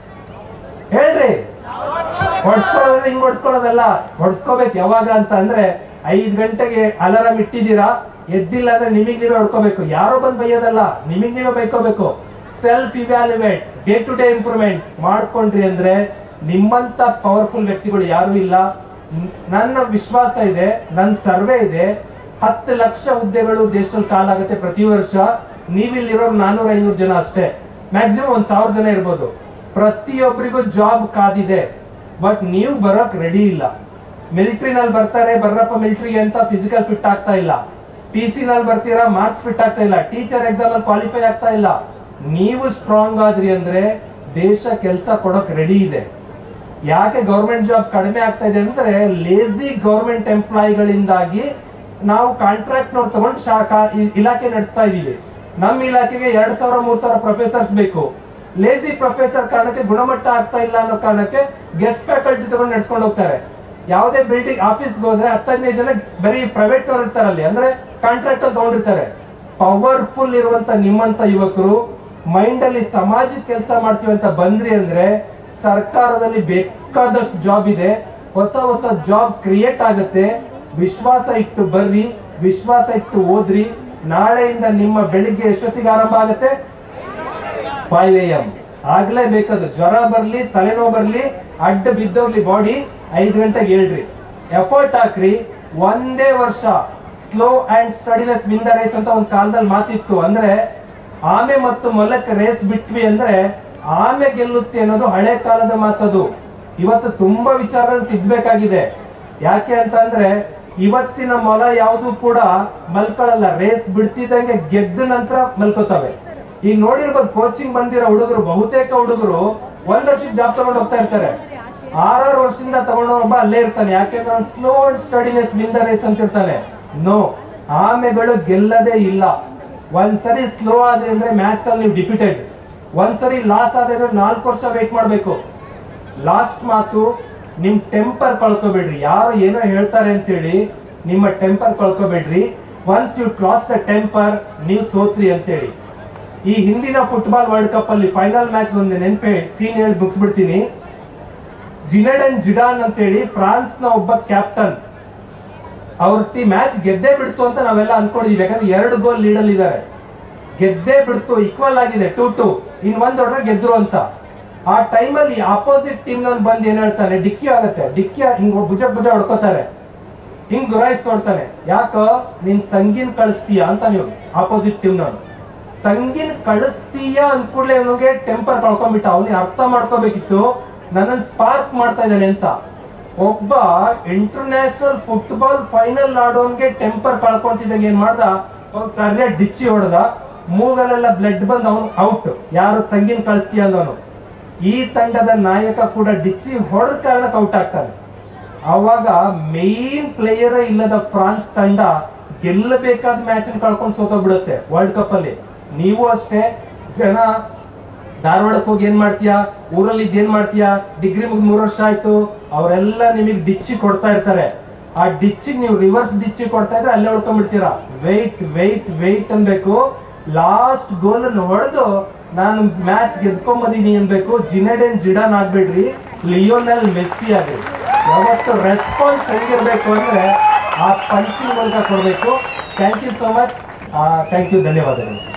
ಹೇಳ್ರಿ ಹೊಡ್ಸ್ಕೊಳ್ಳೋದ್ರೆ ಹಿಂಗ್ ಹೊಡ್ಸ್ಕೊಳ್ಳೋದಲ್ಲ ಹೊಡ್ಸ್ಕೋಬೇಕು ಯಾವಾಗ ಅಂತ ಅಂದ್ರೆ ಐದ್ ಗಂಟೆಗೆ ಅಲಾರಾಮ್ ಇಟ್ಟಿದ್ದೀರಾ ಎದ್ದಿಲ್ಲ ಅಂದ್ರೆ ನಿಮಗ್ ನೀವೇ ಹೊಡ್ಕೋಬೇಕು ಯಾರೋ ಬಂದ್ ಬೈಯೋದಲ್ಲ ನಿಮಗ್ ನೀವೇ ಬೈಕೋಬೇಕು self evaluate day to day improvement ಮಾಡ್ಕೊಂಡ್ರಿ ಅಂದ್ರೆ ನಿಮ್ಮಂತ ಪವರ್ಫುಲ್ ವ್ಯಕ್ತಿಗಳು ಯಾರು ಇಲ್ಲ ನ್- ನನ್ನ ವಿಶ್ವಾಸ ಇದೆ ನನ್ನ ಸರ್ವೆ ಇದೆ ಹತ್ತು ಲಕ್ಷ ಹುದ್ದೆಗಳು ದೇಶದಲ್ಲಿ ಕಾಲಾಗುತ್ತೆ ಪ್ರತಿ ವರ್ಷ ನೀವಿಲ್ಲಿರೋರು ನಾನೂರ ಐನೂರು ಜನ ಅಷ್ಟೇ ಮ್ಯಾಕ್ಸಿಮಮ್ ಒಂದ್ ಸಾವಿರ ಜನ ಇರ್ಬೋದು ಪ್ರತಿಯೊಬ್ಬರಿಗೂ ಜಾಬ್ ಕಾದಿದೆ ಬಟ್ ನೀವು ಬರೋಕ್ ರೆಡಿ ಇಲ್ಲ ಮಿಲಿಟರಿನಲ್ಲಿ ಬರ್ತಾರೆ ಬರ್ರಪ್ಪ ಮಿಲಿಟರಿಗೆ ಅಂತ ಫಿಸಿಕಲ್ ಫಿಟ್ ಆಗ್ತಾ ಇಲ್ಲ ಪಿ ಸಿ ನಲ್ಲಿ ಬರ್ತೀರಾ ಮಾರ್ಕ್ಸ್ ಫಿಟ್ ಆಗ್ತಾ ಇಲ್ಲ ಟೀಚರ್ ಎಕ್ಸಾಮ್ ಅಲ್ಲಿ ಕ್ವಾಲಿಫೈ ಆಗ್ತಾ ಇಲ್ಲ ನೀವು ಸ್ಟ್ರಾಂಗ್ ಆದ್ರಿ ಅಂದ್ರೆ ದೇಶ ಕೆಲಸ ಕೊಡೋಕ್ ರೆಡಿ ಇದೆ ಯಾಕೆ ಗೌರ್ಮೆಂಟ್ ಜಾಬ್ ಕಡಿಮೆ ಆಗ್ತಾ ಇದೆ ಅಂದ್ರೆ ಲೇಜಿ ಗೌರ್ಮೆಂಟ್ ಎಂಪ್ಲಾಯಿಗಳಿಂದಾಗಿ ನಾವು ಕಾಂಟ್ರಾಕ್ಟ್ ನೋಡ್ ತಗೊಂಡು ಶಾಖಾ ಇ- ಇಲಾಖೆ ನಡೆಸ್ತಾ ಇದೀವಿ ನಮ್ಮ ಇಲಾಖೆಗೆ ಎರಡ್ ಸಾವಿರ ಮೂರ್ ಸಾವಿರ ಪ್ರೊಫೆಸರ್ಸ್ ಬೇಕು ಲೇಜಿ ಪ್ರೊಫೆಸರ್ ಕಾರಣಕ್ಕೆ ಗುಣಮಟ್ಟ ಆಗ್ತಾ ಇಲ್ಲ ಅನ್ನೋ ಕಾರಣಕ್ಕೆ ಗೆಸ್ಟ್ ಫ್ಯಾಕಲ್ಟಿ ತಗೊಂಡು ನಡ್ಸ್ಕೊಂಡು ಹೋಗ್ತಾರೆ ಯಾವುದೇ ಬಿಲ್ಡಿಂಗ್ ಆಫೀಸ್ಗೆ ಹೋದ್ರೆ ಹತ್ತೈದೈದು ಜನ ಬರೀ ಪ್ರೈವೇಟ್ ನವರು ಇರ್ತಾರಲ್ಲಿ ಅಂದ್ರೆ ಕಾಂಟ್ರಾಕ್ಟ್ ಅಲ್ಲಿ ತಗೊಂಡಿರ್ತಾರೆ ಪವರ್ಫುಲ್ ಇರುವಂತ ನಿಮ್ಮಂತ ಯುವಕರು ಮೈಂಡ್ ಅಲ್ಲಿ ಸಮಾಜಕ್ಕೆ ಕೆಲಸ ಮಾಡ್ತೀವಿ ಅಂತ ಬಂದ್ರಿ ಅಂದ್ರೆ ಸರ್ಕಾರದಲ್ಲಿ ಬೇಕಾದಷ್ಟು ಜಾಬ್ ಇದೆ ಹೊಸ ಹೊಸ ಜಾಬ್ ಕ್ರಿಯೇಟ್ ಆಗುತ್ತೆ ವಿಶ್ವಾಸ ಇಟ್ಟು ಬರ್ರಿ ವಿಶ್ವಾಸ ಇಟ್ಟು ಓದ್ರಿ ನಾಳೆಯಿಂದ ನಿಮ್ಮ ಬೆಳಿಗ್ಗೆ ಎಷ್ಟೊತ್ತಿಗೆ ಆರಂಭ ಆಗುತ್ತೆ ಫೈವ್ ಎ ಎಂ ಆಗ್ಲೇಬೇಕದು ಜ್ವರ ಬರ್ಲಿ ತಲೆನೋವು ಬರ್ಲಿ ಅಡ್ಡ ಬಿದ್ದೋಗ್ಲಿ ಬಾಡಿ ಐದು ಗಂಟೆಗೆ ಹೇಳ್ರಿ ಎಫರ್ಟ್ ಹಾಕ್ರಿ ಒಂದೇ ವರ್ಷ slow and steadiness win the race ಅಂತ ಒಂದು ಕಾಲದಲ್ಲಿ ಮಾತಿತ್ತು ಅಂದ್ರೆ ಆಮೆ ಮತ್ತು ಮೊಲಕ್ಕೆ ರೇಸ್ ಬಿಟ್ವಿ ಅಂದ್ರೆ ಆಮೆ ಗೆಲ್ಲುತ್ತೆ ಅನ್ನೋದು ಹಳೆ ಕಾಲದ ಮಾತದು ಇವತ್ತು ತುಂಬಾ ವಿಚಾರಗಳನ್ನು ತಿದ್ದಬೇಕಾಗಿದೆ ಯಾಕೆ ಅಂತ ಅಂದ್ರೆ ಇವತ್ತಿನ ಮೊಲ ಯಾವುದು ಕೂಡ ಮಲ್ಕೊಳ್ಳಲ್ಲ ರೇಸ್ ಬಿಡ್ತಿದ್ದಂಗೆ ಗೆದ್ದ ನಂತರ ಮಲ್ಕೋತವೆ ಈಗ ನೋಡಿರ್ಬೋದು ಕೋಚಿಂಗ್ ಬಂದಿರೋ ಹುಡುಗರು ಬಹುತೇಕ ಹುಡುಗರು ಒಂದ್ ವರ್ಷಕ್ಕೆ ಜಾಬ್ ತಗೊಂಡು ಹೋಗ್ತಾ ಇರ್ತಾರೆ ಆರಾರು ವರ್ಷದಿಂದ ತಗೊಂಡು ಒಬ್ಬ ಅಲ್ಲೇ ಇರ್ತಾನೆ ಯಾಕೆಂದ್ರೆ ಅವ್ನು slow and steadiness win the race ಅಂತ ಇರ್ತಾನೆ ನೋ ಆಮೆಗಳು ಗೆಲ್ಲದೇ ಇಲ್ಲ ಒಂದ್ಸರಿ ಸ್ಲೋ ಆದ್ರೆ ಅಂದ್ರೆ ಮ್ಯಾಚ್ ಅಲ್ಲಿ ನೀವು ಡಿಫಿಟೆಡ್ ಒಂದ್ಸರಿ ಲಾಸ್ ಆದ್ರೆ ನಾಲ್ಕು ವರ್ಷ ವೇಟ್ ಮಾಡ್ಬೇಕು ಲಾಸ್ಟ್ ಮಾತು ನಿಮ್ ಟೆಂಪರ್ ಕಳ್ಕೊಬೇಡ್ರಿ ಯಾರು ಏನೋ ಹೇಳ್ತಾರೆ ಅಂತೇಳಿ ನಿಮ್ಮ ಟೆಂಪರ್ ಕಳ್ಕೊಬೇಡ್ರಿ once you cross the temper ನೀವು ಸೋತ್ರಿ ಅಂತೇಳಿ ಈ ಹಿಂದಿನ ಫುಟ್ಬಾಲ್ ವರ್ಲ್ಡ್ ಕಪ್ ಅಲ್ಲಿ ಫೈನಲ್ ಮ್ಯಾಚ್ ಒಂದು ನೆನ್ಪೆ ಸೀನ್ ಹೇಳಿ ಮುಗಿಸ್ಬಿಡ್ತೀನಿ ಜಿನೆಡನ್ ಜಿಡಾನ್ ಅಂತೇಳಿ ಫ್ರಾನ್ಸ್ ನ ಒಬ್ಬ ಕ್ಯಾಪ್ಟನ್ ಅವ್ರ ಟೀ ಮ್ಯಾಚ್ ಗೆದ್ದೇ ಬಿಡ್ತು ಅಂತ ನಾವೆಲ್ಲ ಅನ್ಕೊಂಡಿದೀವಿ ಯಾಕಂದ್ರೆ ಎರಡು ಗೋಲ್ ಲೀಡಲ್ ಇದ್ದಾರೆ ಗೆದ್ದೇ ಬಿಡ್ತು ಈಕ್ವಲ್ ಆಗಿದೆ ಟು ಟು ಇನ್ ಒಂದ್ ಹೊಡ್ರೆ ಗೆದ್ರು ಅಂತ ಆ ಟೈಮಲ್ಲಿ ಆಪೋಸಿಟ್ ಟೀಮ್ ನವ್ನು ಬಂದು ಏನ್ ಹೇಳ್ತಾನೆ ಡಿಕ್ಕಿ ಆಗುತ್ತೆ ಡಿಕ್ಕಿ ಹಿಂಗ್ ಭುಜ ಭುಜ ಹೊಡ್ಕೋತಾರೆ ಹಿಂಗ್ ಗುರಾಯಿಸ್ ನೋಡ್ತಾನೆ ಯಾಕ ನಿನ್ ತಂಗಿನ ಕಳಿಸ್ತೀಯ ಅಂತ ನೀವು ಆಪೋಸಿಟ್ ಟೀಮ್ ನವ್ನು ತಂಗಿನ ಕಳಿಸ್ತೀಯ ಅಂದ್ಕೂಡ್ಲೆ ಅವನಿಗೆ ಟೆಂಪರ್ ಕಳ್ಕೊಂಡ್ಬಿಟ್ಟ ಅವನಿಗೆ ಅರ್ಥ ಮಾಡ್ಕೋಬೇಕಿತ್ತು ನನ್ನನ್ನು ಸ್ಪಾರ್ಕ್ ಮಾಡ್ತಾ ಇದ್ದಾನೆ ಅಂತ ಒಬ್ಬ ಇಂಟರ್ನ್ಯಾಷನಲ್ ಫುಟ್ಬಾಲ್ ಫೈನಲ್ ಆಡೋನ್ಗೆ ಟೆಂಪರ್ ಕಳ್ಕೊಂತಿದ್ದಂಗೆ ಏನ್ ಮಾಡ್ದ ಅವ್ನು ಸರಿಯಾಗಿ ಡಿಚ್ಚಿ ಹೊಡೆದ ಮೂಗಲೆಲ್ಲ ಬ್ಲಡ್ ಬಂದ್ ಅವನು ಔಟ್ ಯಾರು ತಂಗಿನ ಕಳಿಸ್ತೀಯ ಅಂದವನು ಈ ತಂಡದ ನಾಯಕ ಕೂಡ ಡಿಚ್ಚಿ ಹೊಡೆದ ಕಾರಣಕ್ಕೆ ಔಟ್ ಆಗ್ತಾನೆ ಅವಾಗ ಮೇನ್ ಪ್ಲೇಯರ್ ಇಲ್ಲದ ಫ್ರಾನ್ಸ್ ತಂಡ ಗೆಲ್ಲಬೇಕಾದ ಮ್ಯಾಚ್ ಕಳ್ಕೊಂಡು ಸೋತೋಗ್ಬಿಡುತ್ತೆ ವರ್ಲ್ಡ್ ಕಪ್ ಅಲ್ಲಿ ನೀವು ಅಷ್ಟೇ ಜನ ಧಾರವಾಡಕ್ಕೆ ಹೋಗಿ ಏನ್ ಮಾಡ್ತೀಯಾ ಊರಲ್ಲಿ ಇದ್ ಏನ್ ಮಾಡ್ತೀಯಾ ಡಿಗ್ರಿ ಮುಗಿದ್ ಮೂರು ವರ್ಷ ಆಯ್ತು ಅವರೆಲ್ಲ ನಿಮಗೆ ಡಿಚ್ಚಿ ಕೊಡ್ತಾ ಇರ್ತಾರೆ ಆ ಡಿಚ್ಚಿಗೆ ನೀವು ರಿವರ್ಸ್ ಡಿಚ್ಚಿಗೆ ಕೊಡ್ತಾ ಇದ್ರೆ ಅಲ್ಲೇ ಉಳ್ಕೊಂಡ್ಬಿಡ್ತೀರಾ ವೆಯ್ಟ್ ವೆಯ್ಟ್ ವೆಯ್ಟ್ ಅನ್ಬೇಕು ಲಾಸ್ಟ್ ಗೋಲ್ ಅನ್ನು ಹೊಡೆದು ನಾನು ಮ್ಯಾಚ್ ಗೆದ್ಕೊಂಬದೀನಿ ಅನ್ಬೇಕು ಜಿನೆಡೆನ್ ಜಿಡಾನ್ ಆಗ್ಬೇಡ್ರಿ ಲಿಯೋನಲ್ ಮೆಸ್ಸಿ ಆಗ್ರಿ ಯಾವತ್ತು ರೆಸ್ಪಾನ್ಸ್ ಹೆಂಗಿರ್ಬೇಕು ಅಂದ್ರೆ ಆ ಪಂಚಿಂಗ್ ಮೂಲಕ ಕೊಡಬೇಕು thank you so much thank you ಧನ್ಯವಾದಗಳು